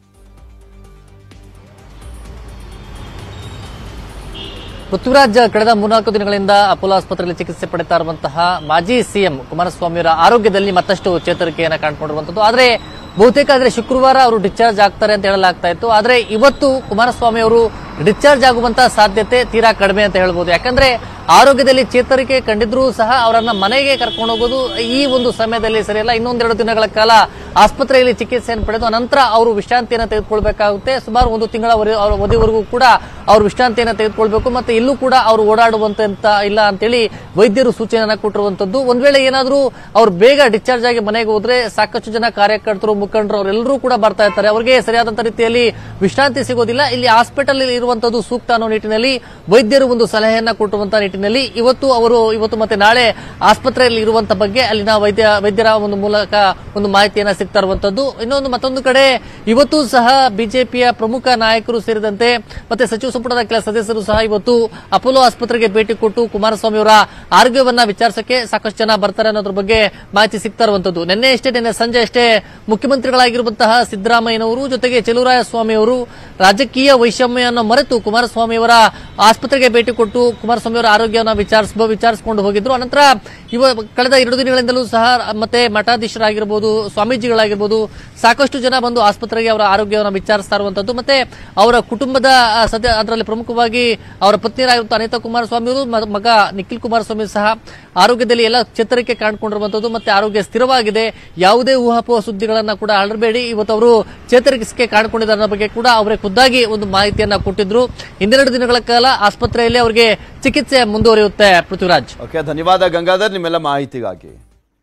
ಪೃಥ್ವಿರಾಜ್ ಕಳೆದ ಮೂರ್ನಾಲ್ಕು ದಿನಗಳಿಂದ ಅಪೋಲೋ ಆಸ್ಪತ್ರೆಯಲ್ಲಿ ಚಿಕಿತ್ಸೆ ಪಡಿತಾ ಇರುವಂತಹ ಮಾಜಿ ಸಿಎಂ ಕುಮಾರಸ್ವಾಮಿಯವರ ಆರೋಗ್ಯದಲ್ಲಿ ಮತ್ತಷ್ಟು ಚೇತರಿಕೆಯನ್ನು ಕಾಣ್ಕೊಂಡಿರುವಂತದ್ದು ಆದ್ರೆ ಬಹುತೇಕ ಆದ್ರೆ ಶುಕ್ರವಾರ ಅವರು ಡಿಸ್ಚಾರ್ಜ್ ಆಗ್ತಾರೆ ಅಂತ ಹೇಳಲಾಗ್ತಾ ಇತ್ತು ಆದ್ರೆ ಇವತ್ತು ಕುಮಾರಸ್ವಾಮಿ ಅವರು ಡಿಸ್ಚಾರ್ಜ್ ಆಗುವಂತಹ ಸಾಧ್ಯತೆ ತೀರಾ ಕಡಿಮೆ ಅಂತ ಹೇಳ್ಬೋದು ಯಾಕಂದ್ರೆ ಆರೋಗ್ಯದಲ್ಲಿ ಚೇತರಿಕೆ ಕಂಡಿದ್ರೂ ಸಹ ಅವರನ್ನ ಮನೆಗೆ ಕರ್ಕೊಂಡು ಹೋಗೋದು ಈ ಒಂದು ಸಮಯದಲ್ಲಿ ಸರಿಯಲ್ಲ ಇನ್ನೊಂದೆರಡು ದಿನಗಳ ಕಾಲ ಆಸ್ಪತ್ರೆಯಲ್ಲಿ ಚಿಕಿತ್ಸೆಯನ್ನು ಪಡೆದು ನಂತರ ಅವರು ವಿಶ್ರಾಂತಿಯನ್ನು ತೆಗೆದುಕೊಳ್ಬೇಕಾಗುತ್ತೆ ಸುಮಾರು ಒಂದು ತಿಂಗಳ ಅವಧಿವರೆಗೂ ಕೂಡ ಅವರು ವಿಶ್ರಾಂತಿಯನ್ನು ತೆಗೆದುಕೊಳ್ಬೇಕು ಮತ್ತೆ ಇಲ್ಲೂ ಕೂಡ ಅವರು ಓಡಾಡುವಂತೆ ಅಂತ ಇಲ್ಲ ಅಂತೇಳಿ ವೈದ್ಯರು ಸೂಚನೆಯನ್ನ ಕೊಟ್ಟಿರುವಂತದ್ದು ಒಂದ್ ವೇಳೆ ಏನಾದರೂ ಅವ್ರು ಬೇಗ ಡಿಸ್ಚಾರ್ಜ್ ಆಗಿ ಮನೆಗೆ ಹೋದ್ರೆ ಸಾಕಷ್ಟು ಜನ ಕಾರ್ಯಕರ್ತರು ಮುಖಂಡರು ಅವರೆಲ್ಲರೂ ಕೂಡ ಬರ್ತಾ ಇರ್ತಾರೆ ಅವರಿಗೆ ಸರಿಯಾದಂತ ರೀತಿಯಲ್ಲಿ ವಿಶ್ರಾಂತಿ ಸಿಗೋದಿಲ್ಲ ಇಲ್ಲಿ ಹಾಸ್ಪಿಟಲ್ ಇರುವಂತದ್ದು ಸೂಕ್ತ ಅನ್ನೋ ನಿಟ್ಟಿನಲ್ಲಿ ವೈದ್ಯರು ಒಂದು ಸಲಹೆಯನ್ನ ಕೊಟ್ಟಿರುವಂತಹ ನಿಟ್ಟಿನಲ್ಲಿ ಇವತ್ತು ಅವರು ಇವತ್ತು ಮತ್ತೆ ನಾಳೆ ಆಸ್ಪತ್ರೆಯಲ್ಲಿ ಇರುವಂತ ಬಗ್ಗೆ ಅಲ್ಲಿನ ವೈದ್ಯ ವೈದ್ಯರ ಒಂದು ಮೂಲಕ ಒಂದು ಮಾಹಿತಿಯನ್ನ ಸಿಗ್ತಾ ಇರುವಂತದ್ದು ಇನ್ನೊಂದು ಮತ್ತೊಂದು ಕಡೆ ಇವತ್ತು ಸಹ ಬಿಜೆಪಿಯ ಪ್ರಮುಖ ನಾಯಕರು ಸೇರಿದಂತೆ ಮತ್ತೆ ಸಚಿವ ಸಂಪುಟದ ಕೆಲ ಸದಸ್ಯರು ಸಹ ಇವತ್ತು ಅಪೋಲೋ ಆಸ್ಪತ್ರೆಗೆ ಭೇಟಿ ಕೊಟ್ಟು ಕುಮಾರಸ್ವಾಮಿ ಅವರ ಆರೋಗ್ಯವನ್ನ ವಿಚಾರಿಸಕ್ಕೆ ಸಾಕಷ್ಟು ಜನ ಬರ್ತಾರೆ ಅನ್ನೋದ್ರ ಬಗ್ಗೆ ಮಾಹಿತಿ ಸಿಗ್ತಾ ಇರುವಂತದ್ದು ನಿನ್ನೆ ಅಷ್ಟೇ ನಿನ್ನೆ ಸಂಜೆ ಅಷ್ಟೇ ಮುಖ್ಯಮಂತ್ರಿಗಳಾಗಿರುವಂತಹ ಸಿದ್ದರಾಮಯ್ಯನವರು ಜೊತೆಗೆ ಚೆಲುವರಾಯ ಸ್ವಾಮಿ ಅವರು ರಾಜಕೀಯ ವೈಷಮ್ಯವನ್ನು ಮರೆತು ಕುಮಾರಸ್ವಾಮಿ ಅವರ ಆಸ್ಪತ್ರೆಗೆ ಭೇಟಿ ಕೊಟ್ಟು ಕುಮಾರಸ್ವಾಮಿ ಅವರ ಆರೋಗ್ಯವನ್ನು ವಿಚಾರಿಸ ವಿಚಾರಿಸಿಕೊಂಡು ಹೋಗಿದ್ರು ಅನಂತರ ಇವ ಕಳೆದ ಎರಡು ದಿನಗಳಿಂದಲೂ ಸಹ ಮತ್ತೆ ಮಠಾಧೀಶರಾಗಿರ್ಬೋದು ಸ್ವಾಮೀಜಿಗಳಾಗಿರ್ಬೋದು ಸಾಕಷ್ಟು ಜನ ಬಂದು ಆಸ್ಪತ್ರೆಗೆ ಅವರ ಆರೋಗ್ಯವನ್ನು ವಿಚಾರಿಸ್ತಾ ಇರುವಂತದ್ದು ಮತ್ತೆ ಅವರ ಕುಟುಂಬದ ಆ, ಸದ್ಯ ಅದರಲ್ಲಿ ಪ್ರಮುಖವಾಗಿ ಅವರ ಪತ್ನಿಯರಾಗಿರುವಂತಹ ಅನಿತಾ ಕುಮಾರಸ್ವಾಮಿ ಅವರು ಮ- ಮಗ ನಿಖಿಲ್ ಕುಮಾರಸ್ವಾಮಿ ಸಹ ಆರೋಗ್ಯದಲ್ಲಿ ಎಲ್ಲ ಚೇತರಿಕೆ ಕಾಣ್ಕೊಂಡಿರುವಂತದ್ದು ಮತ್ತೆ ಆರೋಗ್ಯ ಸ್ಥಿರವಾಗಿದೆ ಯಾವುದೇ ಊಹಾಪೋಹ ಸುದ್ದಿಗಳನ್ನ ಕೂಡ ಹರಡಬೇಡಿ ಇವತ್ತು ಅವರು ಚೇತರಿಕೆ ಕಾಣ್ಕೊಂಡಿದ್ದಾರೆ ಅನ್ನೋ ಬಗ್ಗೆ ಕೂಡ ಅವರೇ ಖುದ್ದಾಗಿ ಒಂದು ಮಾಹಿತಿಯನ್ನ ಕೊಟ್ಟಿದ್ರು ಇನ್ನೆರಡು ದಿನಗಳ ಕಾಲ ಆಸ್ಪತ್ರೆಯಲ್ಲಿ ಅವರಿಗೆ ಚಿಕಿತ್ಸೆ ಮುಂದುವರಿಯುತ್ತೆ ಪೃಥ್ವಿರಾಜ್ ಓಕೆ ಧನ್ಯವಾದ ಗಂಗಾಧರ್ ನಿಮ್ಮೆಲ್ಲ ಮಾಹಿತಿಗಾಗಿ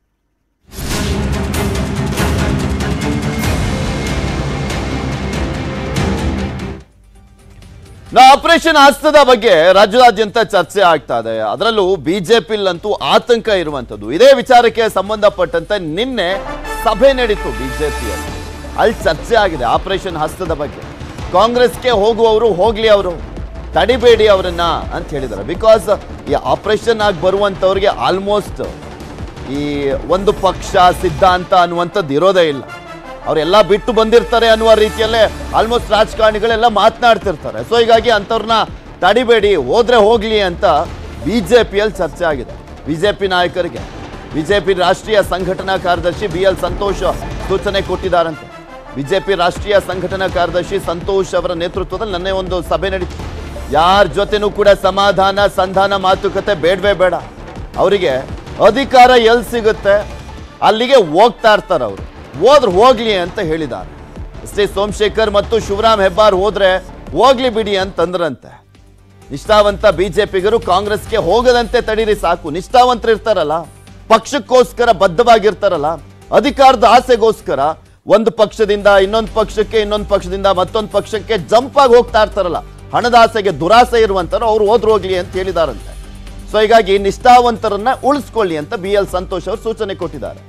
ನಾ ಆಪರೇಷನ್ ಆಸ್ತದ ಬಗ್ಗೆ ರಾಜ್ಯದಾದ್ಯಂತ ಚರ್ಚೆ ಆಗ್ತಾ ಇದೆ ಅದರಲ್ಲೂ ಬಿಜೆಪಿಲಂತೂ ಆತಂಕ ಇರುವಂತದ್ದು ಇದೇ ವಿಚಾರಕ್ಕೆ ಸಂಬಂಧಪಟ್ಟಂತೆ ನಿನ್ನೆ ಸಭೆ ನಡೀತು ಬಿಜೆಪಿಯಲ್ಲಿ ಅಲ್ಲಿ ಚರ್ಚೆ ಆಗಿದೆ ಆಪರೇಷನ್ ಹಸ್ತದ ಬಗ್ಗೆ ಕಾಂಗ್ರೆಸ್ಗೆ ಹೋಗುವವರು ಹೋಗ್ಲಿ ಅವರು ತಡಿಬೇಡಿ ಅವರನ್ನ ಅಂತ ಹೇಳಿದ್ದಾರೆ ಬಿಕಾಸ್ ಈ ಆಪರೇಷನ್ ಆಗಿ ಬರುವಂತವ್ರಿಗೆ ಆಲ್ಮೋಸ್ಟ್ ಈ ಒಂದು ಪಕ್ಷ ಸಿದ್ಧಾಂತ ಅನ್ನುವಂಥದ್ದು ಇರೋದೇ ಇಲ್ಲ ಅವರೆಲ್ಲ ಬಿಟ್ಟು ಬಂದಿರ್ತಾರೆ ಅನ್ನುವ ರೀತಿಯಲ್ಲೇ ಆಲ್ಮೋಸ್ಟ್ ರಾಜಕಾರಣಿಗಳೆಲ್ಲ ಮಾತನಾಡ್ತಿರ್ತಾರೆ ಸೊ ಹೀಗಾಗಿ ಅಂಥವ್ರನ್ನ ತಡಿಬೇಡಿ ಹೋದ್ರೆ ಹೋಗ್ಲಿ ಅಂತ ಬಿಜೆಪಿಯಲ್ಲಿ ಚರ್ಚೆ ಆಗಿದೆ ಬಿಜೆಪಿ ನಾಯಕರಿಗೆ ಬಿಜೆಪಿ ರಾಷ್ಟ್ರೀಯ ಸಂಘಟನಾ ಕಾರ್ಯದರ್ಶಿ ಬಿ ಎಲ್ ಸಂತೋಷ್ ಸೂಚನೆ ಕೊಟ್ಟಿದ್ದಾರಂತೆ ಬಿಜೆಪಿ ರಾಷ್ಟ್ರೀಯ ಸಂಘಟನಾ ಕಾರ್ಯದರ್ಶಿ ಸಂತೋಷ್ ಅವರ ನೇತೃತ್ವದಲ್ಲಿ ನನ್ನೆ ಒಂದು ಸಭೆ ನಡೀತು ಯಾರ ಜೊತೆನೂ ಕೂಡ ಸಮಾಧಾನ ಸಂಧಾನ ಮಾತುಕತೆ ಬೇಡವೇ ಬೇಡ ಅವರಿಗೆ ಅಧಿಕಾರ ಎಲ್ಲಿ ಸಿಗುತ್ತೆ ಅಲ್ಲಿಗೆ ಹೋಗ್ತಾ ಇರ್ತಾರೆ ಅವರು ಹೋದ್ರೆ ಹೋಗ್ಲಿ ಅಂತ ಹೇಳಿದ್ದಾರೆ ಎಸ್ ಟಿ ಸೋಮಶೇಖರ್ ಮತ್ತು ಶಿವರಾಮ್ ಹೆಬ್ಬಾರ್ ಹೋದ್ರೆ ಹೋಗ್ಲಿ ಬಿಡಿ ಅಂತಂದ್ರಂತೆ ನಿಷ್ಠಾವಂತ ಬಿಜೆಪಿಗರು ಕಾಂಗ್ರೆಸ್ಗೆ ಹೋಗದಂತೆ ತಡೀರಿ ಸಾಕು ನಿಷ್ಠಾವಂತರು ಇರ್ತಾರಲ್ಲ ಪಕ್ಷಕ್ಕೋಸ್ಕರ ಬದ್ಧವಾಗಿರ್ತಾರಲ್ಲ ಅಧಿಕಾರದ ಆಸೆಗೋಸ್ಕರ ಒಂದು ಪಕ್ಷದಿಂದ ಇನ್ನೊಂದು ಪಕ್ಷಕ್ಕೆ ಇನ್ನೊಂದು ಪಕ್ಷದಿಂದ ಮತ್ತೊಂದು ಪಕ್ಷಕ್ಕೆ ಜಂಪ್ ಆಗಿ ಹೋಗ್ತಾ ಇರ್ತಾರಲ್ಲ ಹಣದ ಆಸೆಗೆ ದುರಾಸೆ ಇರುವಂತರು ಅವ್ರು ಹೋದ್ರು ಹೋಗ್ಲಿ ಅಂತ ಹೇಳಿದಾರಂತೆ ಸೊ ಹೀಗಾಗಿ ನಿಷ್ಠಾವಂತರನ್ನ ಉಳಿಸ್ಕೊಳ್ಳಿ ಅಂತ ಬಿ ಎಲ್ ಸಂತೋಷ್ ಅವರು ಸೂಚನೆ ಕೊಟ್ಟಿದ್ದಾರೆ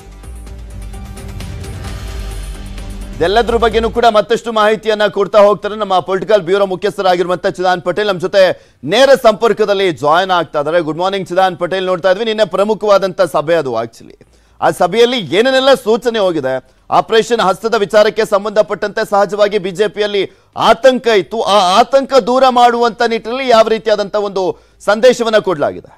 ಇದೆಲ್ಲದ್ರ ಬಗ್ಗೆನೂ ಕೂಡ ಮತ್ತಷ್ಟು ಮಾಹಿತಿಯನ್ನ ಕೊಡ್ತಾ ಹೋಗ್ತಾರೆ ನಮ್ಮ ಪೊಲಿಟಿಕಲ್ ಬ್ಯೂರೋ ಮುಖ್ಯಸ್ಥರಾಗಿರುವಂತ ಚಿದಾನ್ ಪಟೇಲ್ ನಮ್ಮ ಜೊತೆ ನೇರ ಸಂಪರ್ಕದಲ್ಲಿ ಜಾಯ್ನ್ ಆಗ್ತಾ ಇದ್ದಾರೆ ಗುಡ್ ಮಾರ್ನಿಂಗ್ ಚಿದಾನ್ ಪಟೇಲ್ ನೋಡ್ತಾ ಇದ್ವಿ ನಿನ್ನೆ ಪ್ರಮುಖವಾದಂತ ಸಭೆ ಅದು ಆಕ್ಚುಲಿ ಆ ಸಭೆಯಲ್ಲಿ ಏನೇನೆಲ್ಲ ಸೂಚನೆ ಹೋಗಿದೆ ಆಪರೇಷನ್ ಹಸ್ತದ ವಿಚಾರಕ್ಕೆ ಸಂಬಂಧಪಟ್ಟಂತೆ ಸಹಜವಾಗಿ ಬಿಜೆಪಿಯಲ್ಲಿ ಆತಂಕ ಇತ್ತು ಆ ಆತಂಕ ದೂರ ಮಾಡುವಂತ ನಿಟ್ಟಿನಲ್ಲಿ ಯಾವ ರೀತಿಯಾದಂತ ಒಂದು ಸಂದೇಶವನ್ನ ಕೊಡಲಾಗಿದೆ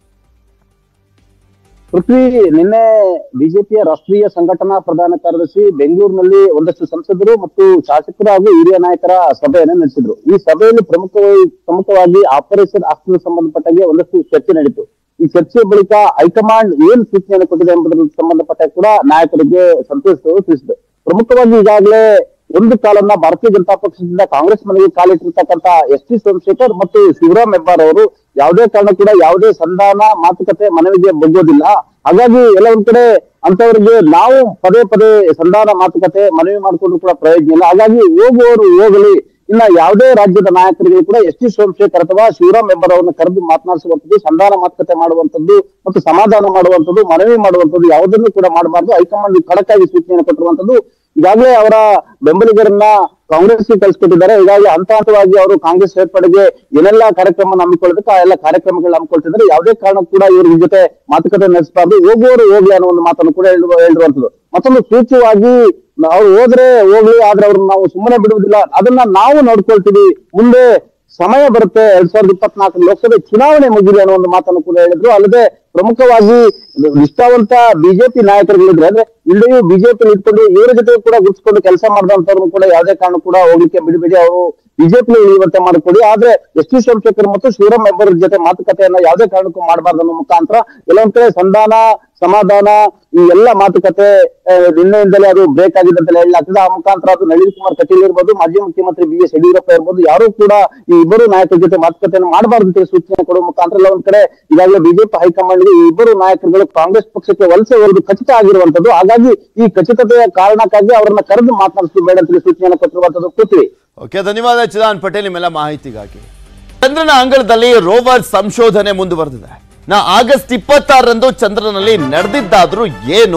ಪೃಥ್ವಿ ನಿನ್ನೆ ಬಿಜೆಪಿಯ ರಾಷ್ಟ್ರೀಯ ಸಂಘಟನಾ ಪ್ರಧಾನ ಕಾರ್ಯದರ್ಶಿ ಬೆಂಗಳೂರಿನಲ್ಲಿ ಒಂದಷ್ಟು ಸಂಸದರು ಮತ್ತು ಶಾಸಕರು ಹಾಗೂ ಹಿರಿಯ ನಾಯಕರ ಸಭೆಯನ್ನು ನಡೆಸಿದ್ರು ಈ ಸಭೆಯಲ್ಲಿ ಪ್ರಮುಖವಾಗಿ ಪ್ರಮುಖವಾಗಿ ಆಪರೇಷನ್ ಆಸ್ತಿಗೆ ಸಂಬಂಧಪಟ್ಟಾಗೆ ಒಂದಷ್ಟು ಚರ್ಚೆ ನಡೀತು ಈ ಚರ್ಚೆಯ ಬಳಿಕ ಹೈಕಮಾಂಡ್ ಏನ್ ಸೂಚನೆಯನ್ನು ಕೊಟ್ಟಿದೆ ಎಂಬುದಕ್ಕೆ ಸಂಬಂಧಪಟ್ಟ ಕೂಡ ನಾಯಕರಿಗೆ ಸಂತೋಷ ತಿಳಿಸಿದ್ರು ಪ್ರಮುಖವಾಗಿ ಈಗಾಗಲೇ ಒಂದು ಕಾಲನ್ನ ಭಾರತೀಯ ಜನತಾ ಪಕ್ಷದಿಂದ ಕಾಂಗ್ರೆಸ್ ಮನೆಗೆ ಕಾಲಿಟ್ಟಿರ್ತಕ್ಕಂತ ಎಸ್ ಟಿ ಸೋಮಶೇಖರ್ ಮತ್ತು ಶಿವರಾಮ್ ಹೆಬ್ಬಾರ್ ಅವರು ಯಾವುದೇ ಕಾರಣ ಕೂಡ ಯಾವುದೇ ಸಂಧಾನ ಮಾತುಕತೆ ಮನವಿಗೆ ಬಗ್ಗೋದಿಲ್ಲ ಹಾಗಾಗಿ ಎಲ್ಲ ಒಂದ್ ಕಡೆ ಅಂತವರಿಗೆ ನಾವು ಪದೇ ಪದೇ ಸಂಧಾನ ಮಾತುಕತೆ ಮನವಿ ಮಾಡಿಕೊಂಡು ಕೂಡ ಪ್ರಯೋಜನ ಇಲ್ಲ ಹಾಗಾಗಿ ಹೋಗುವವರು ಹೋಗಲಿ ಇನ್ನ ಯಾವುದೇ ರಾಜ್ಯದ ನಾಯಕರಿಗೆ ಕೂಡ ಎಸ್ ಟಿ ಸೋಮಶೇಖರ್ ಅಥವಾ ಶಿವರಾಮ್ ಹೆಬ್ಬಾರ್ ಅವರನ್ನ ಕರೆದು ಮಾತನಾಡಿಸುವಂತದ್ದು ಸಂಧಾನ ಮಾತುಕತೆ ಮಾಡುವಂತದ್ದು ಮತ್ತು ಸಮಾಧಾನ ಮಾಡುವಂತದ್ದು ಮನವಿ ಮಾಡುವಂತದ್ದು ಯಾವುದನ್ನು ಕೂಡ ಮಾಡಬಾರ್ದು ಹೈಕಮಾಂಡ್ ಖಡಕ್ ಆಗಿ ಸೂಚನೆಯನ್ನು ಕೊಟ್ಟಿರುವಂತದ್ದು ಈಗಾಗಲೇ ಅವರ ಬೆಂಬಲಿಗರನ್ನ ಕಾಂಗ್ರೆಸ್ಗೆ ಕಳಿಸ್ಕೊಟ್ಟಿದ್ದಾರೆ ಹೀಗಾಗಿ ಹಂತ ಹಂತವಾಗಿ ಅವರು ಕಾಂಗ್ರೆಸ್ ಸೇರ್ಪಡೆಗೆ ಏನೆಲ್ಲ ಕಾರ್ಯಕ್ರಮ ಹಮ್ಮಿಕೊಳ್ಬೇಕು ಆ ಎಲ್ಲ ಕಾರ್ಯಕ್ರಮಗಳು ಹಮ್ಮಿಕೊಳ್ತಿದ್ದಾರೆ ಯಾವುದೇ ಕಾರಣ ಕೂಡ ಇವ್ರ ಜೊತೆ ಮಾತುಕತೆ ನಡೆಸಬಾರ್ದು ಹೋಗುವವರು ಹೋಗ್ಲಿ ಅನ್ನೋ ಒಂದು ಮಾತನ್ನು ಕೂಡ ಹೇಳುವ ಹೇಳಿರುವಂತದ್ದು ಮತ್ತೊಂದು ಸೂಚ್ಯವಾಗಿ ಅವ್ರು ಹೋದ್ರೆ ಹೋಗ್ಲಿ ಆದ್ರೆ ಅವ್ರನ್ನ ನಾವು ಸುಮ್ಮನೆ ಬಿಡುವುದಿಲ್ಲ ಅದನ್ನ ನಾವು ನೋಡ್ಕೊಳ್ತೀವಿ ಮುಂದೆ ಸಮಯ ಬರುತ್ತೆ ಎರಡ್ ಸಾವಿರದ ಇಪ್ಪತ್ನಾಲ್ಕು ಲೋಕಸಭೆ ಚುನಾವಣೆ ಮುಗಿಲಿ ಅನ್ನೋ ಒಂದು ಮಾತನ್ನು ಕೂಡ ಹೇಳಿದ್ರು ಅಲ್ಲದೆ ಪ್ರಮುಖವಾಗಿ ನಿಷ್ಠಾವಂತ ಬಿಜೆಪಿ ನಾಯಕರುಗಳಿದ್ರೆ ಅಂದ್ರೆ ಇಲ್ಲಿಯೂ ಬಿಜೆಪಿ ಇಟ್ಕೊಂಡು ಇವರ ಜೊತೆ ಕೂಡ ಗುರುತಿಸ್ಕೊಂಡು ಕೆಲಸ ಮಾಡಿದಂತವ್ರು ಕೂಡ ಯಾವುದೇ ಕಾರಣ ಕೂಡ ಹೋಗ್ಲಿಕ್ಕೆ ಬಿಡಬೇಡಿ ಅವರು ಬಿಜೆಪಿ ಉಳಿಯುವಂತೆ ಮಾಡಿಕೊಡಿ ಆದ್ರೆ ಎಸ್ ಟಿ ಸೋಮಶೇಖರ್ ಮತ್ತು ಶಿವರಾಮ್ ಹೆಬ್ಬಾರ್ ಜೊತೆ ಮಾತುಕತೆಯನ್ನ ಯಾವುದೇ ಕಾರಣಕ್ಕೂ ಮಾಡಬಾರ್ದು ಅನ್ನೋ ಮುಖಾಂತರ ಕೆಲವೊಂದ್ ಕಡೆ ಸಂಧಾನ ಸಮಾಧಾನ ಈ ಎಲ್ಲ ಮಾತುಕತೆ ಆ, ನಿನ್ನೆಯಿಂದಲೇ ಅದು ಬ್ರೇಕ್ ಆಗಿದೆ ಅಂತ ಹೇಳಲಾಗ್ತದೆ ಆ ಮುಖಾಂತರ ಅದು ನಳಿನ್ ಕುಮಾರ್ ಕಟೀಲ್ ಇರ್ಬೋದು ಮಾಜಿ ಮುಖ್ಯಮಂತ್ರಿ ಬಿ ಎಸ್ ಯಡಿಯೂರಪ್ಪ ಇರ್ಬೋದು ಯಾರು ಕೂಡ ಈ ಇಬ್ಬರು ನಾಯಕರ ಜೊತೆ ಮಾತುಕತೆಯನ್ನು ಮಾಡಬಾರ್ದು ಅಂತ ಸೂಚನೆ ಕೊಡುವ ಮುಖಾಂತರ ಎಲ್ಲ ಒಂದ್ ಕಡೆ ಈಗಾಗಲೇ ಬಿಜೆಪಿ ಹೈಕಮಾಂಡ್ಗೆ ಈ ಇಬ್ಬರು ನಾಯಕರುಗಳು ಕಾಂಗ್ರೆಸ್ ಪಕ್ಷಕ್ಕೆ ವಲಸೆ ಹೋಗುದು ಖಚಿತ ಆಗಿರುವಂತದ್ದು ಹಾಗಾಗಿ ಈ ಖಚಿತತೆಯ ಕಾರಣಕ್ಕಾಗಿ ಅವರನ್ನ ಕರೆದು ಮಾತನಾಡಿಸಲು ಬೇಡ ಅಂತ ಸೂಚನೆಯನ್ನು ಕೊಟ್ಟಿರುವಂತದ್ದು ಕೂತ್ವಿ ಓಕೆ ಧನ್ಯವಾದ ಚಿದಾನ್ ಪಟೇಲ್ ನಿಮ್ಮೆಲ್ಲ ಮಾಹಿತಿಗಾಗಿ ಚಂದ್ರನ ಅಂಗಳದಲ್ಲಿ ರೋವರ್ ಸಂಶೋಧನೆ ಮುಂದುವರೆದಿದೆ ನಾ ಆಗಸ್ಟ್ ಇಪ್ಪತ್ತಾರರಂದು ಚಂದ್ರನಲ್ಲಿ ನಡೆದಿದ್ದಾದ್ರೂ ಏನು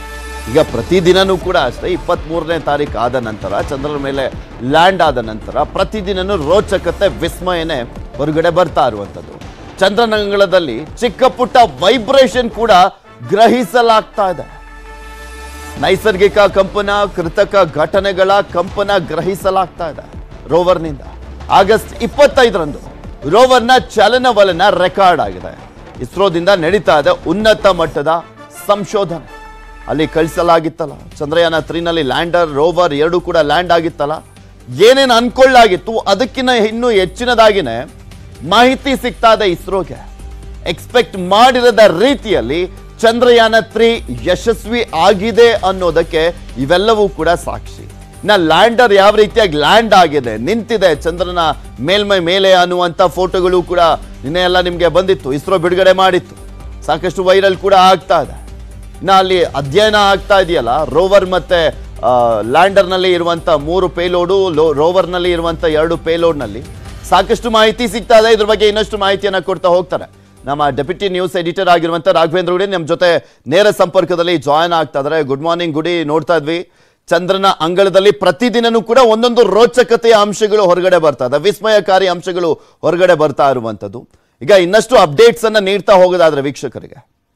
ಈಗ ಪ್ರತಿದಿನನೂ ಕೂಡ ಅಷ್ಟೇ ಇಪ್ಪತ್ತ್ ಮೂರನೇ ತಾರೀಕು ಆದ ನಂತರ ಚಂದ್ರನ ಮೇಲೆ ಲ್ಯಾಂಡ್ ಆದ ನಂತರ ಪ್ರತಿದಿನನೂ ರೋಚಕತೆ ವಿಸ್ಮಯನೇ ಹೊರಗಡೆ ಬರ್ತಾ ಇರುವಂಥದ್ದು ಚಂದ್ರನ ಅಂಗಳದಲ್ಲಿ ಚಿಕ್ಕ ಪುಟ್ಟ ವೈಬ್ರೇಷನ್ ಕೂಡ ಗ್ರಹಿಸಲಾಗ್ತಾ ಇದೆ ನೈಸರ್ಗಿಕ ಕಂಪನ ಕೃತಕ ಘಟನೆಗಳ ಕಂಪನ ಗ್ರಹಿಸಲಾಗ್ತಾ ಇದೆ ರೋವರ್ನಿಂದ ಆಗಸ್ಟ್ ಇಪ್ಪತ್ತೈದರಂದು ರೋವರ್ನ ಚಲನವಲನ ರೆಕಾರ್ಡ್ ಆಗಿದೆ ಇಸ್ರೋದಿಂದ ನಡೀತಾ ಇದೆ ಉನ್ನತ ಮಟ್ಟದ ಸಂಶೋಧನೆ ಅಲ್ಲಿ ಕಳಿಸಲಾಗಿತ್ತಲ್ಲ ಚಂದ್ರಯಾನ ತ್ರೀನಲ್ಲಿ ಲ್ಯಾಂಡರ್ ರೋವರ್ ಎರಡು ಕೂಡ ಲ್ಯಾಂಡ್ ಆಗಿತ್ತಲ್ಲ ಏನೇನು ಅನ್ಕೊಳ್ಳಾಗಿತ್ತು ಅದಕ್ಕಿಂತ ಇನ್ನೂ ಹೆಚ್ಚಿನದಾಗಿನೇ ಮಾಹಿತಿ ಸಿಗ್ತಾ ಇದೆ ಇಸ್ರೋಗೆ ಎಕ್ಸ್ಪೆಕ್ಟ್ ಮಾಡಿರದ ರೀತಿಯಲ್ಲಿ ಚಂದ್ರಯಾನ ತ್ರೀ ಯಶಸ್ವಿ ಆಗಿದೆ ಅನ್ನೋದಕ್ಕೆ ಇವೆಲ್ಲವೂ ಕೂಡ ಸಾಕ್ಷಿ ನಾ ಲ್ಯಾಂಡರ್ ಯಾವ ರೀತಿಯಾಗಿ ಲ್ಯಾಂಡ್ ಆಗಿದೆ ನಿಂತಿದೆ ಚಂದ್ರನ ಮೇಲ್ಮೈ ಮೇಲೆ ಅನ್ನುವಂಥ ಫೋಟೋಗಳು ಕೂಡ ನಿನ್ನೆ ಎಲ್ಲ ನಿಮಗೆ ಬಂದಿತ್ತು ಇಸ್ರೋ ಬಿಡುಗಡೆ ಮಾಡಿತ್ತು ಸಾಕಷ್ಟು ವೈರಲ್ ಕೂಡ ಆಗ್ತಾ ಇದೆ ಇನ್ನು ಅಲ್ಲಿ ಅಧ್ಯಯನ ಆಗ್ತಾ ಇದೆಯಲ್ಲ ರೋವರ್ ಮತ್ತೆ ಲ್ಯಾಂಡರ್ನಲ್ಲಿ ಇರುವಂಥ ಮೂರು ಪೇಲೋಡು ರೋವರ್ನಲ್ಲಿ ಇರುವಂಥ ಎರಡು ಪೇಲೋಡ್ನಲ್ಲಿ ಸಾಕಷ್ಟು ಮಾಹಿತಿ ಸಿಗ್ತಾ ಇದೆ ಇದ್ರ ಬಗ್ಗೆ ಇನ್ನಷ್ಟು ಮಾಹಿತಿಯನ್ನು ಕೊಡ್ತಾ ಹೋಗ್ತಾರೆ ನಮ್ಮ ಡೆಪ್ಯೂಟಿ ನ್ಯೂಸ್ ಎಡಿಟರ್ ಆಗಿರುವಂಥ ರಾಘವೇಂದ್ರ ಗುಡಿ ನಮ್ಮ ಜೊತೆ ನೇರ ಸಂಪರ್ಕದಲ್ಲಿ ಜಾಯ್ನ್ ಆಗ್ತಾ ಇದ್ದಾರೆ ಗುಡ್ ಮಾರ್ನಿಂಗ್ ಗುಡಿ ನೋಡ್ತಾ ಇದ್ವಿ ಚಂದ್ರನ ಅಂಗಳದಲ್ಲಿ ಪ್ರತಿದಿನನೂ ಕೂಡ ಒಂದೊಂದು ರೋಚಕತೆಯ ಅಂಶಗಳು ಹೊರಗಡೆ ಬರ್ತಾ ಇದೆ ವಿಸ್ಮಯಕಾರಿ ಅಂಶಗಳು ಹೊರಗಡೆ ಬರ್ತಾ ಇರುವಂಥದ್ದು ಈಗ ಇನ್ನಷ್ಟು ಅಪ್ಡೇಟ್ಸ್ ಅನ್ನ ನೀಡ್ತಾ ಹೋಗೋದಾದ್ರೆ ವೀಕ್ಷಕರಿಗೆ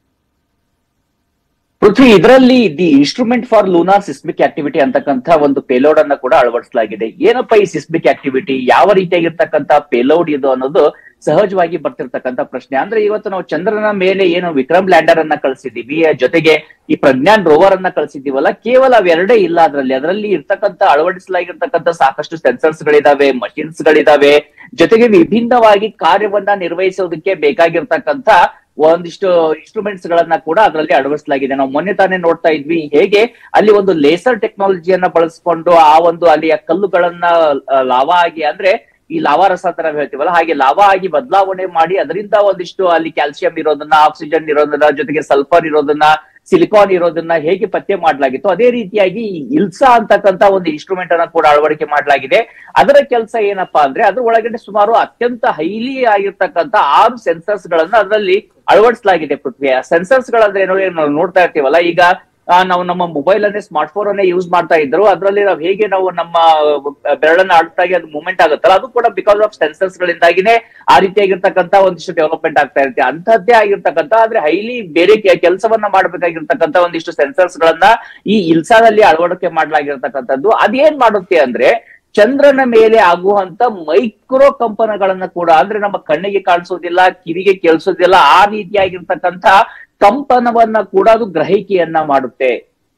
ಪೃಥ್ವಿ ಇದರಲ್ಲಿ the instrument for lunar seismic activity ಅಂತಕ್ಕಂಥ ಒಂದು ಪೇಲೋಡ್ ಅನ್ನ ಕೂಡ ಅಳವಡಿಸಲಾಗಿದೆ ಏನಪ್ಪ ಈ ಸಿಸ್ಮಿಕ್ ಆಕ್ಟಿವಿಟಿ ಯಾವ ರೀತಿಯಾಗಿರ್ತಕ್ಕಂಥ ಪೇಲೋಡ್ ಇದು ಅನ್ನೋದು ಸಹಜವಾಗಿ ಬರ್ತಿರ್ತಕ್ಕಂಥ ಪ್ರಶ್ನೆ ಅಂದ್ರೆ ಇವತ್ತು ನಾವು ಚಂದ್ರನ ಮೇಲೆ ಏನು ವಿಕ್ರಮ್ ಲ್ಯಾಂಡರ್ ಅನ್ನ ಕಳಿಸಿದೀವಿ ಜೊತೆಗೆ ಈ ಪ್ರಜ್ಞಾನ್ ರೋವರ್ ಅನ್ನ ಕಳಿಸಿದೀವಲ್ಲ ಕೇವಲ ಅವೆರಡೇ ಇಲ್ಲ ಅದರಲ್ಲಿ ಅದರಲ್ಲಿ ಇರ್ತಕ್ಕಂಥ ಅಳವಡಿಸಲಾಗಿರ್ತಕ್ಕಂಥ ಸಾಕಷ್ಟು ಸೆನ್ಸರ್ಸ್ ಗಳಿದಾವೆ ಮಷಿನ್ಸ್ ಗಳಿದಾವೆ ಜೊತೆಗೆ ವಿಭಿನ್ನವಾಗಿ ಕಾರ್ಯವನ್ನ ನಿರ್ವಹಿಸೋದಕ್ಕೆ ಬೇಕಾಗಿರ್ತಕ್ಕಂಥ ಒಂದಿಷ್ಟು ಇನ್ಸ್ಟ್ರೂಮೆಂಟ್ಸ್ ಗಳನ್ನ ಕೂಡ ಅದರಲ್ಲಿ ಅಳವಡಿಸಲಾಗಿದೆ ನಾವು ಮೊನ್ನೆ ತಾನೇ ನೋಡ್ತಾ ಇದ್ವಿ ಹೇಗೆ ಅಲ್ಲಿ ಒಂದು ಲೇಸರ್ ಟೆಕ್ನಾಲಜಿಯನ್ನ ಬಳಸ್ಕೊಂಡು ಆ ಒಂದು ಅಲ್ಲಿಯ ಕಲ್ಲುಗಳನ್ನ ಆ, ಲಾವಾ ಆಗಿ ಅಂದ್ರೆ ಈ ಲಾವಾ ರಸ ಅಂತ ನಾವ್ ಹೇಳ್ತೀವಲ್ಲ ಹಾಗೆ ಲಾವಾ ಆಗಿ ಬದಲಾವಣೆ ಮಾಡಿ ಅದರಿಂದ ಒಂದಿಷ್ಟು ಅಲ್ಲಿ ಕ್ಯಾಲ್ಸಿಯಂ ಇರೋದನ್ನ ಆಕ್ಸಿಜನ್ ಇರೋದನ್ನ ಜೊತೆಗೆ ಸಲ್ಫರ್ ಇರೋದನ್ನ ಸಿಲಿಕಾನ್ ಇರೋದನ್ನ ಹೇಗೆ ಪತ್ತೆ ಮಾಡಲಾಗಿತ್ತು ಅದೇ ರೀತಿಯಾಗಿ ಈ ಇಲ್ಸಾ ಅಂತಕ್ಕಂತ ಒಂದು ಇನ್ಸ್ಟ್ರೂಮೆಂಟ್ ಅನ್ನ ಕೂಡ ಅಳವಡಿಕೆ ಮಾಡಲಾಗಿದೆ ಅದರ ಕೆಲಸ ಏನಪ್ಪಾ ಅಂದ್ರೆ ಅದ್ರ ಒಳಗಡೆ ಸುಮಾರು ಅತ್ಯಂತ ಹೈಲಿ ಆಗಿರ್ತಕ್ಕಂತ ಆರು ಸೆನ್ಸರ್ಸ್ ಗಳನ್ನ ಅದರಲ್ಲಿ ಅಳವಡಿಸಲಾಗಿದೆ ಪೃಥ್ವಿ ಸೆನ್ಸರ್ಸ್ ಗಳಂದ್ರೆ ಏನೋ ನಾವು ನೋಡ್ತಾ ಇರ್ತೀವಲ್ಲ ಈಗ ಆ, ನಾವು ನಮ್ಮ ಮೊಬೈಲ್ ಅನ್ನೇ ಸ್ಮಾರ್ಟ್ ಫೋನ್ ಅನ್ನೇ ಯೂಸ್ ಮಾಡ್ತಾ ಇದ್ರು ಅದರಲ್ಲಿ ನಾವು ಹೇಗೆ ನಾವು ನಮ್ಮ ಬೆರಳನ್ನ ಆಡ್ತಾಗಿ ಅದು ಮೂವ್ಮೆಂಟ್ ಆಗುತ್ತಲ್ಲ ಅದು ಕೂಡ ಬಿಕಾಸ್ ಆಫ್ ಸೆನ್ಸರ್ಸ್ ಗಳಿಂದಾಗಿನೇ ಆ ರೀತಿಯಾಗಿರ್ತಕ್ಕಂಥ ಒಂದಿಷ್ಟು ಡೆವಲಪ್ಮೆಂಟ್ ಆಗ್ತಾ ಇರುತ್ತೆ ಅಂತದ್ದೇ ಆಗಿರ್ತಕ್ಕಂಥ ಆದ್ರೆ ಹೈಲಿ ಬೇರೆ ಕೆಲಸವನ್ನ ಮಾಡಬೇಕಾಗಿರ್ತಕ್ಕಂಥ ಒಂದಿಷ್ಟು ಸೆನ್ಸರ್ಸ್ ಗಳನ್ನ ಈ ಇಲ್ಸಾದಲ್ಲಿ ಅಳವಡಿಕೆ ಮಾಡಲಾಗಿರ್ತಕ್ಕಂಥದ್ದು ಅದೇನ್ ಮಾಡುತ್ತೆ ಅಂದ್ರೆ ಚಂದ್ರನ ಮೇಲೆ ಆಗುವಂತ ಮೈಕ್ರೋ ಕಂಪನಗಳನ್ನ ಕೂಡ ಅಂದ್ರೆ ನಮ್ಮ ಕಣ್ಣಿಗೆ ಕಾಣಿಸೋದಿಲ್ಲ ಕಿವಿಗೆ ಕೇಳಿಸೋದಿಲ್ಲ ಆ ರೀತಿಯಾಗಿರ್ತಕ್ಕಂಥ ಕಂಪನವನ್ನ ಕೂಡ ಅದು ಗ್ರಹಿಕೆಯನ್ನ ಮಾಡುತ್ತೆ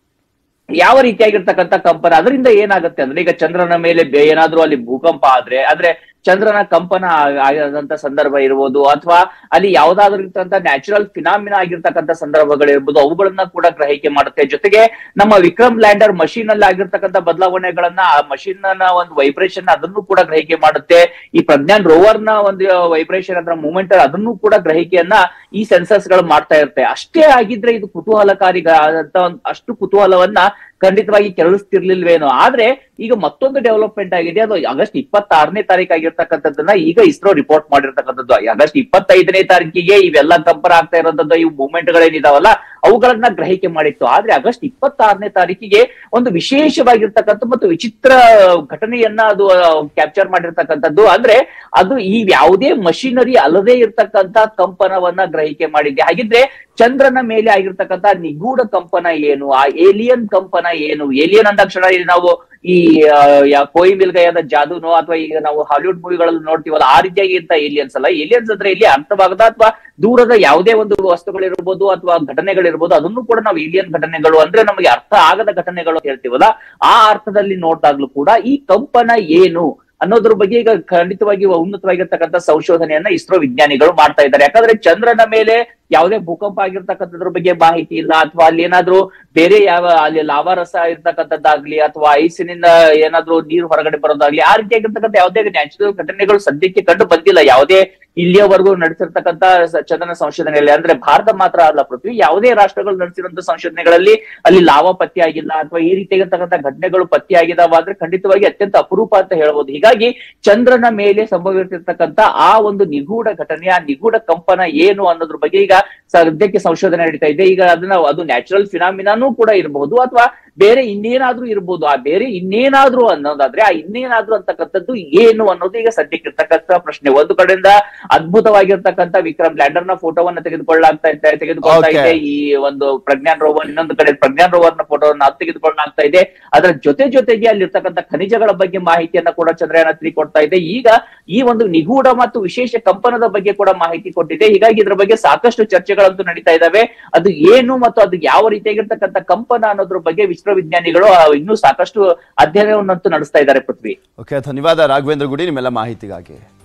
ಯಾವ ರೀತಿಯಾಗಿರ್ತಕ್ಕಂಥ ಕಂಪನ ಅದರಿಂದ ಏನಾಗುತ್ತೆ ಅಂದ್ರೆ ಈಗ ಚಂದ್ರನ ಮೇಲೆ ಬೆ- ಏನಾದ್ರೂ ಅಲ್ಲಿ ಭೂಕಂಪ ಆದ್ರೆ ಆದ್ರೆ ಚಂದ್ರನ ಕಂಪನ ಆ- ಆಗದಂತ ಸಂದರ್ಭ ಇರ್ಬೋದು ಅಥವಾ ಅಲ್ಲಿ ಯಾವ್ದಾದ್ರು ಇರ್ತಕ್ಕಂಥ ನ್ಯಾಚುರಲ್ ಫಿನಾಮಿನ ಆಗಿರ್ತಕ್ಕಂಥ ಸಂದರ್ಭಗಳಿರ್ಬೋದು ಅವುಗಳನ್ನ ಕೂಡ ಗ್ರಹಿಕೆ ಮಾಡುತ್ತೆ ಜೊತೆಗೆ ನಮ್ಮ ವಿಕ್ರಮ್ ಲ್ಯಾಂಡರ್ ಮಷೀನ್ ಅಲ್ಲಿ ಆಗಿರ್ತಕ್ಕಂಥ ಬದಲಾವಣೆಗಳನ್ನ ಆ ಮಷೀನ್ ನ ಒಂದು ವೈಬ್ರೇಷನ್ ಅದನ್ನು ಕೂಡ ಗ್ರಹಿಕೆ ಮಾಡುತ್ತೆ ಈ ಪ್ರಜ್ಞಾನ್ ರೋವರ್ ನ ಒಂದು ವೈಬ್ರೇಷನ್ ಅದರ ಮೂವ್ಮೆಂಟ್ ಅದನ್ನು ಕೂಡ ಗ್ರಹಿಕೆಯನ್ನ ಈ ಸೆನ್ಸರ್ಸ್ ಗಳು ಮಾಡ್ತಾ ಇರುತ್ತೆ ಅಷ್ಟೇ ಆಗಿದ್ರೆ ಇದು ಕುತೂಹಲಕಾರಿ ಆದಂತ ಒಂದ್- ಅಷ್ಟು ಕುತೂಹಲವನ್ನ ಖಂಡಿತವಾಗಿ ಕೆರಳಿಸ್ತಿರ್ಲಿಲ್ವೇನೋ ಆದ್ರೆ ಈಗ ಮತ್ತೊಂದು ಡೆವಲಪ್ಮೆಂಟ್ ಆಗಿದೆ ಅದು ಆಗಸ್ಟ್ ಇಪ್ಪತ್ತಾರನೇ ತಾರೀಕು ಆಗಿರ್ತಕ್ಕಂಥದ್ದನ್ನ ಈಗ ಇಸ್ರೋ ರಿಪೋರ್ಟ್ ಮಾಡಿರ್ತಕ್ಕಂಥದ್ದು ಆಗಸ್ಟ್ ಇಪ್ಪತ್ತೈದನೇ ತಾರೀಕಿಗೆ ಇವೆಲ್ಲ ಕಂಪನ ಆಗ್ತಾ ಇರೋಂಥದ್ದು ಇವು ಮೂವ್ಮೆಂಟ್ ಗಳೇನಿದಾವಲ್ಲ ಅವುಗಳನ್ನ ಗ್ರಹಿಕೆ ಮಾಡಿತ್ತು ಆದ್ರೆ ಆಗಸ್ಟ್ ಇಪ್ಪತ್ತಾರನೇ ತಾರೀಕಿಗೆ ಒಂದು ವಿಶೇಷವಾಗಿರ್ತಕ್ಕಂಥ ಮತ್ತು ವಿಚಿತ್ರ ಘಟನೆಯನ್ನ ಅದು ಕ್ಯಾಪ್ಚರ್ ಮಾಡಿರ್ತಕ್ಕಂಥದ್ದು ಅಂದ್ರೆ ಅದು ಈ ಯಾವುದೇ ಮಷಿನರಿ ಅಲ್ಲದೆ ಇರ್ತಕ್ಕಂಥ ಕಂಪನವನ್ನ ಗ್ರಹಿಕೆ ಮಾಡಿದೆ ಹಾಗಿದ್ರೆ ಚಂದ್ರನ ಮೇಲೆ ಆಗಿರ್ತಕ್ಕಂಥ ನಿಗೂಢ ಕಂಪನ ಏನು ಆ ಏಲಿಯನ್ ಕಂಪನ ಏನು ಏಲಿಯನ್ ಅಂದಾಕ್ಷಣ ಇಲ್ಲಿ ನಾವು ಈ ಆ, ಯಾ- ಕೋಯಿ ಮಿಲ್ಗಯದ ಜಾದೂನೋ ಅಥವಾ ಈಗ ನಾವು ಹಾಲಿವುಡ್ ಮೂವಿಗಳಲ್ಲಿ ನೋಡ್ತೀವಲ್ಲ ಆ ರೀತಿಯಾಗಿ ಇರ್ತ ಏಲಿಯನ್ಸ್ ಅಲ್ಲ ಏಲಿಯನ್ಸ್ ಅಂದ್ರೆ ಇಲ್ಲಿ ಅರ್ಥವಾಗದ ಅಥವಾ ದೂರದ ಯಾವುದೇ ಒಂದು ವಸ್ತುಗಳಿರ್ಬೋದು ಅಥವಾ ಘಟನೆಗಳಿರ್ಬೋದು ಅದನ್ನು ಕೂಡ ನಾವು ಏಲಿಯನ್ ಘಟನೆಗಳು ಅಂದ್ರೆ ನಮಗೆ ಅರ್ಥ ಆಗದ ಘಟನೆಗಳು ಅಂತ ಹೇಳ್ತೀವಲ್ಲ ಆ ಅರ್ಥದಲ್ಲಿ ನೋಡಿದಾಗ್ಲೂ ಕೂಡ ಈ ಕಂಪನ ಏನು ಅನ್ನೋದ್ರ ಬಗ್ಗೆ ಈಗ ಖಂಡಿತವಾಗಿ ಉನ್ನತವಾಗಿರ್ತಕ್ಕಂಥ ಸಂಶೋಧನೆಯನ್ನ ಇಸ್ರೋ ವಿಜ್ಞಾನಿಗಳು ಮಾಡ್ತಾ ಇದ್ದಾರೆ ಯಾಕಂದ್ರೆ ಚಂದ್ರನ ಮೇಲೆ ಯಾವುದೇ ಭೂಕಂಪ ಆಗಿರ್ತಕ್ಕಂಥದ್ರ ಬಗ್ಗೆ ಮಾಹಿತಿ ಇಲ್ಲ ಅಥವಾ ಅಲ್ಲಿ ಏನಾದ್ರೂ ಬೇರೆ ಯಾವ ಅಲ್ಲಿ ಲಾವಾರಸ ಇರ್ತಕ್ಕಂಥದ್ದಾಗ್ಲಿ ಅಥವಾ ಐಸಿನಿಂದ ಏನಾದ್ರೂ ನೀರು ಹೊರಗಡೆ ಬರೋದಾಗ್ಲಿ ಆ ರೀತಿಯಾಗಿರ್ತಕ್ಕಂಥ ಯಾವುದೇ ನ್ಯಾಚುರಲ್ ಘಟನೆಗಳು ಸದ್ಯಕ್ಕೆ ಕಂಡು ಬಂದಿಲ್ಲ ಯಾವುದೇ ಇಲ್ಲಿಯವರೆಗೂ ನಡೆಸಿರ್ತಕ್ಕಂಥ ಸ- ಚಂದ್ರನ ಸಂಶೋಧನೆಯಲ್ಲಿ ಅಂದ್ರೆ ಭಾರತ ಮಾತ್ರ ಅಲ್ಲ ಪೃಥ್ವಿ ಯಾವುದೇ ರಾಷ್ಟ್ರಗಳು ನಡೆಸಿರುವಂತ ಸಂಶೋಧನೆಗಳಲ್ಲಿ ಅಲ್ಲಿ ಲಾವ ಪತ್ತೆ ಆಗಿಲ್ಲ ಅಥವಾ ಈ ರೀತಿಯಾಗಿರ್ತಕ್ಕಂಥ ಘಟನೆಗಳು ಪತ್ತೆ ಆಗಿದಾವ ಆದ್ರೆ ಖಂಡಿತವಾಗಿ ಅತ್ಯಂತ ಅಪರೂಪ ಅಂತ ಹೇಳ್ಬೋದು ಹೀಗಾಗಿ ಚಂದ್ರನ ಮೇಲೆ ಸಂಭವಿಸಿರ್ತಕ್ಕಂಥ ಆ ಒಂದು ನಿಗೂಢ ಘಟನೆ ಆ ನಿಗೂಢ ಕಂಪನ ಏನು ಅನ್ನೋದ್ರ ಬಗ್ಗೆ ಈಗ ಸದ್ಯಕ್ಕೆ ಸಂಶೋಧನೆ ನಡೀತಾ ಇದೆ ಈಗ ಅದನ್ನ ಅದು ನ್ಯಾಚುರಲ್ ಫಿನಾಮಿನಾನು ಕೂಡ ಇರಬಹುದು ಅಥವಾ ಬೇರೆ ಇನ್ನೇನಾದ್ರೂ ಇರ್ಬೋದು ಆ ಬೇರೆ ಇನ್ನೇನಾದ್ರೂ ಅನ್ನೋದಾದ್ರೆ ಆ ಇನ್ನೇನಾದ್ರೂ ಅಂತಕ್ಕಂಥದ್ದು ಏನು ಅನ್ನೋದು ಈಗ ಸದ್ಯಕ್ಕೆ ಇರ್ತಕ್ಕಂಥ ಪ್ರಶ್ನೆ ಒಂದು ಕಡೆಯಿಂದ ಅದ್ಭುತವಾಗಿರ್ತಕ್ಕಂಥ ವಿಕ್ರಮ್ ಲ್ಯಾಂಡರ್ ನ ಫೋಟೋವನ್ನ ತೆಗೆದುಕೊಳ್ಳಾಗ್ತಾ ಇದೆ ತೆಗೆದುಕೊಳ್ತಾ Okay. ಇದೆ ಈ ಒಂದು ಪ್ರಜ್ಞಾನ್ ರೋವರ್ ಇನ್ನೊಂದು ಕಡೆ ಪ್ರಜ್ಞಾನ್ ರೋವರ್ ನ ಫೋಟೋವನ್ನ ಅದು ತೆಗೆದುಕೊಳ್ಳಾಗ್ತಾ ಇದೆ ಅದರ ಜೊತೆ ಜೊತೆಗೆ ಅಲ್ಲಿರ್ತಕ್ಕಂಥ ಖನಿಜಗಳ ಬಗ್ಗೆ ಮಾಹಿತಿಯನ್ನ ಕೂಡ ಚಂದ್ರಯಾನ ತ್ರೀ ಕೊಡ್ತಾ ಇದೆ ಈಗ ಈ ಒಂದು ನಿಗೂಢ ಮತ್ತು ವಿಶೇಷ ಕಂಪನದ ಬಗ್ಗೆ ಕೂಡ ಮಾಹಿತಿ ಕೊಟ್ಟಿದೆ ಹೀಗಾಗಿ ಇದ್ರ ಬಗ್ಗೆ ಸಾಕಷ್ಟು ಚರ್ಚೆಗಳಂತೂ ನಡೀತಾ ಇದಾವೆ ಅದು ಏನು ಮತ್ತು ಅದು ಯಾವ ರೀತಿಯಾಗಿರ್ತಕ್ಕಂಥ ಕಂಪನ ಅನ್ನೋದ್ರ ಬಗ್ಗೆ ವಿಶ್ವವಿಜ್ಞಾನಿಗಳು ಆ, ಇನ್ನೂ ಸಾಕಷ್ಟು ಅಧ್ಯಯನವನ್ನಂತೂ ನಡೆಸ್ತಾ ಇದ್ದಾರೆ ಪೃಥ್ವಿ ಓಕೆ ಧನ್ಯವಾದ ರಾಘವೇಂದ್ರ ಗುಡಿ ನಿಮ್ಮೆಲ್ಲ ಮಾಹಿತಿಗಾಗಿ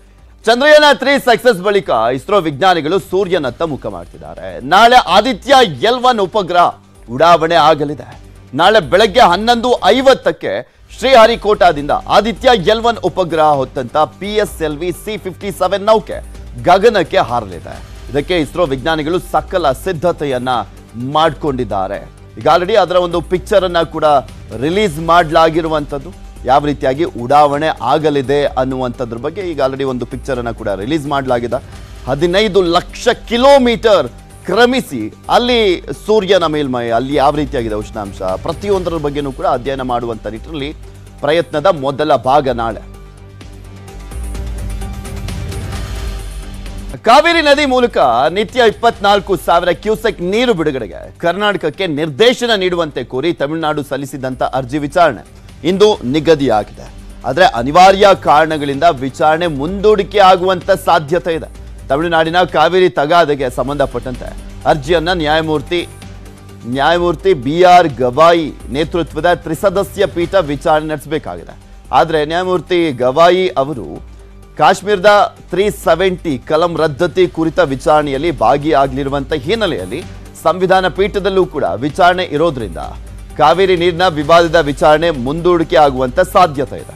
ಚಂದ್ರಯಾನ ತ್ರೀ ಸಕ್ಸಸ್ ಬಳಿಕ ಇಸ್ರೋ ವಿಜ್ಞಾನಿಗಳು ಸೂರ್ಯನತ್ತ ಮುಖ ಮಾಡ್ತಿದ್ದಾರೆ ನಾಳೆ ಆದಿತ್ಯ ಎಲ್ ಒನ್ ಉಪಗ್ರಹ ಉಡಾವಣೆ ಆಗಲಿದೆ ನಾಳೆ ಬೆಳಗ್ಗೆ ಹನ್ನೊಂದು ಐವತ್ತಕ್ಕೆ ಶ್ರೀಹರಿಕೋಟಾದಿಂದ ಆದಿತ್ಯ ಎಲ್ ಒನ್ ಉಪಗ್ರಹ ಹೊತ್ತಂತ P S L V C fifty seven ನೌಕೆ ಗಗನಕ್ಕೆ ಹಾರಲಿದೆ ಇದಕ್ಕೆ ಇಸ್ರೋ ವಿಜ್ಞಾನಿಗಳು ಸಕಲ ಸಿದ್ಧತೆಯನ್ನ ಮಾಡಿಕೊಂಡಿದ್ದಾರೆ ಈಗ ಆಲ್ರೆಡಿ ಅದರ ಒಂದು ಪಿಕ್ಚರ್ ಅನ್ನ ಕೂಡ ರಿಲೀಸ್ ಮಾಡಲಾಗಿರುವಂಥದ್ದು ಯಾವ ರೀತಿಯಾಗಿ ಉಡಾವಣೆ ಆಗಲಿದೆ ಅನ್ನುವಂಥದ್ರ ಬಗ್ಗೆ ಈಗ ಆಲ್ರೆಡಿ ಒಂದು ಪಿಕ್ಚರ್ ಅನ್ನ ಕೂಡ ರಿಲೀಸ್ ಮಾಡಲಾಗಿದೆ ಹದಿನೈದು ಲಕ್ಷ ಕಿಲೋಮೀಟರ್ ಕ್ರಮಿಸಿ ಅಲ್ಲಿ ಸೂರ್ಯನ ಮೇಲ್ಮೈ ಅಲ್ಲಿ ಯಾವ ರೀತಿಯಾಗಿದೆ ಉಷ್ಣಾಂಶ ಪ್ರತಿಯೊಂದರ ಬಗ್ಗೆನೂ ಕೂಡ ಅಧ್ಯಯನ ಮಾಡುವಂಥ ನಿಟ್ಟಿನಲ್ಲಿ ಪ್ರಯತ್ನದ ಮೊದಲ ಭಾಗ ನಾಳೆ ಕಾವೇರಿ ನದಿ ಮೂಲಕ ನಿತ್ಯ ಇಪ್ಪತ್ನಾಲ್ಕು ಸಾವಿರ ಕ್ಯೂಸೆಕ್ ನೀರು ಬಿಡುಗಡೆಗೆ ಕರ್ನಾಟಕಕ್ಕೆ ನಿರ್ದೇಶನ ನೀಡುವಂತೆ ಕೋರಿ ತಮಿಳುನಾಡು ಸಲ್ಲಿಸಿದಂತ ಅರ್ಜಿ ವಿಚಾರಣೆ ಇಂದು ನಿಗದಿಯಾಗಿದೆ ಆದರೆ ಅನಿವಾರ್ಯ ಕಾರಣಗಳಿಂದ ವಿಚಾರಣೆ ಮುಂದೂಡಿಕೆ ಆಗುವಂತ ಸಾಧ್ಯತೆ ಇದೆ ತಮಿಳುನಾಡಿನ ಕಾವೇರಿ ತಗಾದೆಗೆ ಸಂಬಂಧಪಟ್ಟಂತೆ ಅರ್ಜಿಯನ್ನ ನ್ಯಾಯಮೂರ್ತಿ ನ್ಯಾಯಮೂರ್ತಿ ಬಿ ಆರ್ ಗವಾಯಿ ನೇತೃತ್ವದ ತ್ರಿಸದಸ್ಯ ಪೀಠ ವಿಚಾರಣೆ ನಡೆಸಬೇಕಾಗಿದೆ ಆದರೆ ನ್ಯಾಯಮೂರ್ತಿ ಗವಾಯಿ ಅವರು ಕಾಶ್ಮೀರದ ತ್ರೀ ಸೆವೆಂಟಿ ಕಲಂ ರದ್ದತಿ ಕುರಿತ ವಿಚಾರಣೆಯಲ್ಲಿ ಭಾಗಿಯಾಗಲಿರುವಂತ ಹಿನ್ನೆಲೆಯಲ್ಲಿ ಸಂವಿಧಾನ ಪೀಠದಲ್ಲೂ ಕೂಡ ವಿಚಾರಣೆ ಇರೋದ್ರಿಂದ ಕಾವೇರಿ ನೀರಿನ ವಿವಾದದ ವಿಚಾರಣೆ ಮುಂದೂಡಿಕೆ ಆಗುವಂತ ಸಾಧ್ಯತೆ ಇದೆ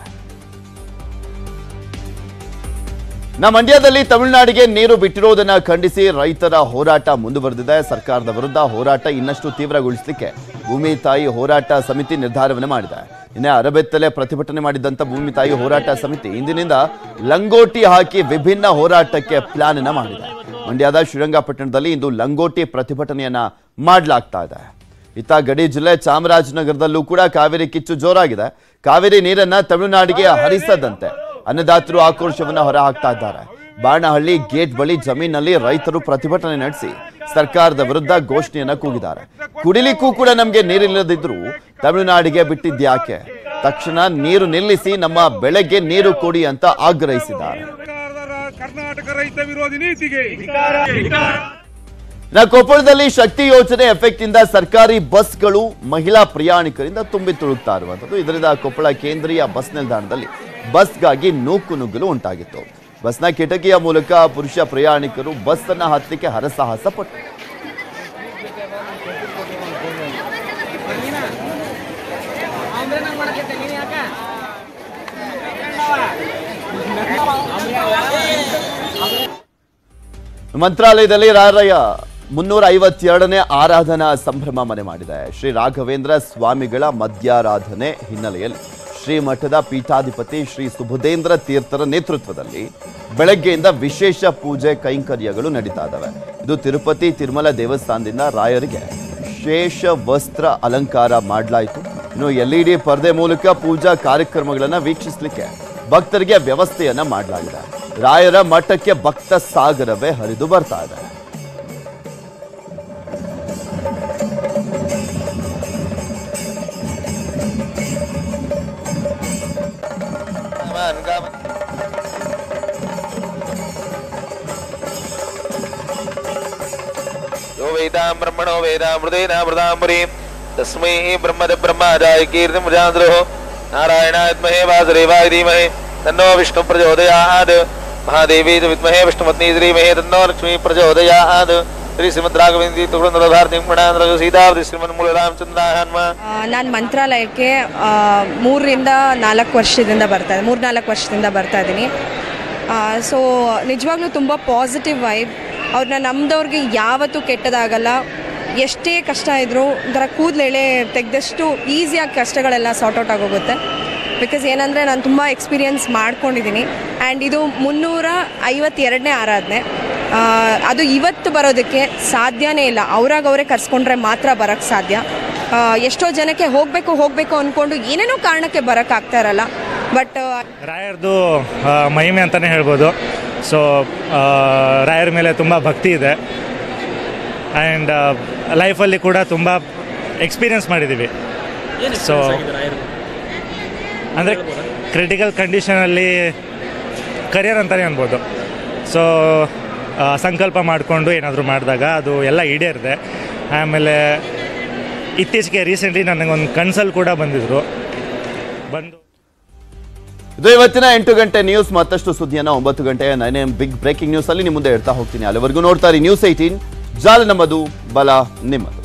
ನಮ್ಮ ಮಂಡ್ಯದಲ್ಲಿ ತಮಿಳುನಾಡಿಗೆ ನೀರು ಬಿಟ್ಟಿರೋದನ್ನ ಖಂಡಿಸಿ ರೈತರ ಹೋರಾಟ ಮುಂದುವರೆದಿದೆ ಸರ್ಕಾರದ ವಿರುದ್ಧ ಹೋರಾಟ ಇನ್ನಷ್ಟು ತೀವ್ರಗೊಳಿಸಲಿಕ್ಕೆ ಭೂಮಿ ತಾಯಿ ಹೋರಾಟ ಸಮಿತಿ ನಿರ್ಧಾರವನ್ನು ಮಾಡಿದೆ ಇನ್ನೇ ಅರಬೆತ್ತಲೆ ಪ್ರತಿಭಟನೆ ಮಾಡಿದ್ದಂತ ಭೂಮಿ ತಾಯಿ ಹೋರಾಟ ಸಮಿತಿ ಇಂದಿನಿಂದ ಲಂಗೋಟಿ ಹಾಕಿ ವಿಭಿನ್ನ ಹೋರಾಟಕ್ಕೆ ಪ್ಲಾನ್ ಅನ್ನ ಮಾಡಿದೆ ಮಂಡ್ಯದ ಶ್ರೀರಂಗಪಟ್ಟಣದಲ್ಲಿ ಇಂದು ಲಂಗೋಟಿ ಪ್ರತಿಭಟನೆಯನ್ನ ಮಾಡಲಾಗ್ತಾ ಇದೆ ಇತ್ತ ಗಡಿ ಜಿಲ್ಲೆ ಚಾಮರಾಜನಗರದಲ್ಲೂ ಕೂಡ ಕಾವೇರಿ ಕಿಚ್ಚು ಜೋರಾಗಿದೆ ಕಾವೇರಿ ನೀರನ್ನ ತಮಿಳುನಾಡಿಗೆ ಹರಿಸದಂತೆ ಅನ್ನದಾತರು ಆಕ್ರೋಶವನ್ನ ಹೊರಹಾಕ್ತಾ ಇದ್ದಾರೆ ಬಾಣಹಳ್ಳಿ ಗೇಟ್ ಬಳಿ ಜಮೀನಲ್ಲಿ ರೈತರು ಪ್ರತಿಭಟನೆ ನಡೆಸಿ ಸರ್ಕಾರದ ವಿರುದ್ಧ ಘೋಷಣೆಯನ್ನ ಕೂಗಿದ್ದಾರೆ ಕುಡಿಲಿಕ್ಕೂ ಕೂಡ ನಮಗೆ ನೀರಿಲ್ಲದಿದ್ರು ತಮಿಳುನಾಡಿಗೆ ಬಿಟ್ಟಿದ್ಯಾಕೆ ತಕ್ಷಣ ನೀರು ನಿಲ್ಲಿಸಿ ನಮ್ಮ ಬೆಳೆಗೆ ನೀರು ಕೊಡಿ ಅಂತ ಆಗ್ರಹಿಸಿದ್ದಾರೆ ಸರ್ಕಾರದ ಕರ್ನಾಟಕ ರೈತ ವಿರೋಧಿ ನೀತಿಗೆ ನಾ ಕೊಪ್ಪಳದಲ್ಲಿ ಶಕ್ತಿ ಯೋಜನೆ ಎಫೆಕ್ಟ್ ಇಂದ ಸರ್ಕಾರಿ ಬಸ್ಗಳು ಮಹಿಳಾ ಪ್ರಯಾಣಿಕರಿಂದ ತುಂಬಿ ತುಳುಕ್ತಾ ಇರುವಂತದ್ದು ಇದರಿಂದ ಕೊಪ್ಪಳ ಕೇಂದ್ರೀಯ ಬಸ್ ನಿಲ್ದಾಣದಲ್ಲಿ ಬಸ್ಗಾಗಿ ನೂಕು ನುಗ್ಗಲು ಉಂಟಾಗಿತ್ತು ಬಸ್ನ ಕಿಟಕಿಯ ಮೂಲಕ ಪುರುಷ ಪ್ರಯಾಣಿಕರು ಬಸ್ ಅನ್ನ ಹತ್ತಲಿಕ್ಕೆ ಹರಸಾಹಸ ಪಟ್ಟರು ಮಂತ್ರಾಲಯದಲ್ಲಿ ರಾರಯ ಮುನ್ನೂರ ಐವತ್ತೆರಡನೇ ಆರಾಧನಾ ಸಂಭ್ರಮ ಮನೆ ಮಾಡಿದೆ ಶ್ರೀ ರಾಘವೇಂದ್ರ ಸ್ವಾಮಿಗಳ ಮಧ್ಯಾರಾಧನೆ ಹಿನ್ನೆಲೆಯಲ್ಲಿ ಶ್ರೀಮಠದ ಪೀಠಾಧಿಪತಿ ಶ್ರೀ ಸುಬುಧೇಂದ್ರ ತೀರ್ಥರ ನೇತೃತ್ವದಲ್ಲಿ ಬೆಳಗ್ಗೆಯಿಂದ ವಿಶೇಷ ಪೂಜೆ ಕೈಂಕರ್ಯಗಳು ನಡೀತಾ ಇದ್ದಾವೆ ಇದು ತಿರುಪತಿ ತಿರುಮಲ ದೇವಸ್ಥಾನದಿಂದ ರಾಯರಿಗೆ ಶೇಷ ವಸ್ತ್ರ ಅಲಂಕಾರ ಮಾಡಲಾಯಿತು ಇನ್ನು ಎಲ್ ಇ ಡಿ ಪರದೆ ಮೂಲಕ ಪೂಜಾ ಕಾರ್ಯಕ್ರಮಗಳನ್ನು ವೀಕ್ಷಿಸಲಿಕ್ಕೆ ಭಕ್ತರಿಗೆ ವ್ಯವಸ್ಥೆಯನ್ನ ಮಾಡಲಾಗಿದೆ ರಾಯರ ಮಠಕ್ಕೆ ಭಕ್ತ ಸಾಗರವೇ ಹರಿದು ಬರ್ತಾ ಇದೆ यो वेदां ब्रह्मणो वेदामृतेनामृताम्बरीं तस्मै ब्रह्मद ब्रह्माजाय कीर्तिमुजान्द्रोः नारायणात्महे वासुदेवाय धीमहि तन्नो विष्णु प्रचोदयात् महादेवी च विद्महे विष्णुपत्नी श्रीमहे तन्नो लक्ष्मी प्रचोदयात् श्री श्रीमद् राघवेन्द्री तुगुणभारतीं प्ರಣಾಂದ್ರ ಸೀತಾವತಿ ಶ್ರೀಮನ್ಮೂಲ ರಾಮಚಂದ್ರ ಹನುಮ ನಾನು ಮಂತ್ರಾಲಯಕ್ಕೆ ಆ, ಮೂರರಿಂದ ನಾಲ್ಕು ವರ್ಷದಿಂದ ಬರ್ತಾ ಮೂರು ನಾಲ್ಕು ವರ್ಷದಿಂದ ಬರ್ತಾ ಇದ್ದೀನಿ ಸೊ ನಿಜವಾಗ್ಲೂ ತುಂಬ ಪಾಸಿಟಿವ್ ವೈಬ್ ಅವ್ರನ್ನ ನಮ್ದವ್ರಿಗೆ ಯಾವತ್ತೂ ಕೆಟ್ಟದಾಗಲ್ಲ ಎಷ್ಟೇ ಕಷ್ಟ ಇದ್ದರೂ ಒಂಥರ ಕೂದಲೆಳೆ ತೆಗೆದಷ್ಟು ಈಸಿಯಾಗಿ ಕಷ್ಟಗಳೆಲ್ಲ ಸಾರ್ಟ್ ಔಟ್ ಆಗೋಗುತ್ತೆ ಬಿಕಾಸ್ ಏನಂದರೆ ನಾನು ತುಂಬ ಎಕ್ಸ್ಪೀರಿಯನ್ಸ್ ಮಾಡ್ಕೊಂಡಿದ್ದೀನಿ ಆ್ಯಂಡ್ ಇದು ಮುನ್ನೂರ ಐವತ್ತೆರಡನೇ ಆರಾಧನೆ ಆ, ಅದು ಇವತ್ತು ಬರೋದಕ್ಕೆ ಸಾಧ್ಯನೇ ಇಲ್ಲ ಅವ್ರಾಗ ಅವರೇ ಕರ್ಸ್ಕೊಂಡ್ರೆ ಮಾತ್ರ ಬರೋಕ್ಕೆ ಸಾಧ್ಯ ಆ, ಎಷ್ಟೋ ಜನಕ್ಕೆ ಹೋಗಬೇಕು ಹೋಗಬೇಕು ಅಂದ್ಕೊಂಡು ಏನೇನೋ ಕಾರಣಕ್ಕೆ ಬರೋಕ್ಕಾಗ್ತಾ ಇರಲ್ಲ ಬಟ್ ರಾಯರ್ದು ಆ, ಮಹಿಮೆ ಅಂತಲೇ ಹೇಳ್ಬೋದು ಸೊ ರಾಯರ ಮೇಲೆ ತುಂಬ ಭಕ್ತಿ ಇದೆ ಆ್ಯಂಡ್ ಲೈಫಲ್ಲಿ ಕೂಡ ತುಂಬ ಎಕ್ಸ್ಪೀರಿಯನ್ಸ್ ಮಾಡಿದ್ದೀವಿ ಸೊ ಅಂದರೆ ಕ್ರಿಟಿಕಲ್ ಕಂಡೀಷನಲ್ಲಿ ಕರಿಯರ್ ಅಂತಲೇ ಅನ್ಬೋದು ಸೊ ಸಂಕಲ್ಪ ಮಾಡಿಕೊಂಡು ಏನಾದರೂ ಮಾಡಿದಾಗ ಅದು ಎಲ್ಲ ಈಡೇರಿದೆ ಆಮೇಲೆ ಇತ್ತೀಚೆಗೆ ರೀಸೆಂಟ್ಲಿ ನನಗೊಂದು ಕನ್ಸಲ್ ಕೂಡ ಬಂದಿದ್ದರು ಬಂದು ಇದು ಇವತ್ತಿನ ಎಂಟು ಗಂಟೆ ನ್ಯೂಸ್ ಮತ್ತಷ್ಟು ಸುದ್ದಿಯನ್ನ ಒಂಬತ್ತು ಗಂಟೆಯ nine M big breaking news ಅಲ್ಲಿ ನಿಮ್ಮ ಮುಂದೆ ಇಡ್ತಾ ಹೋಗ್ತೀನಿ ಅಲ್ಲಿವರೆಗೂ ನೋಡ್ತಾ ಇರಿ ನ್ಯೂಸ್ ಏಯ್ಟೀನ್ ಜಾಲ ನಮ್ಮದು ಬಲ ನಿಮ್ಮದು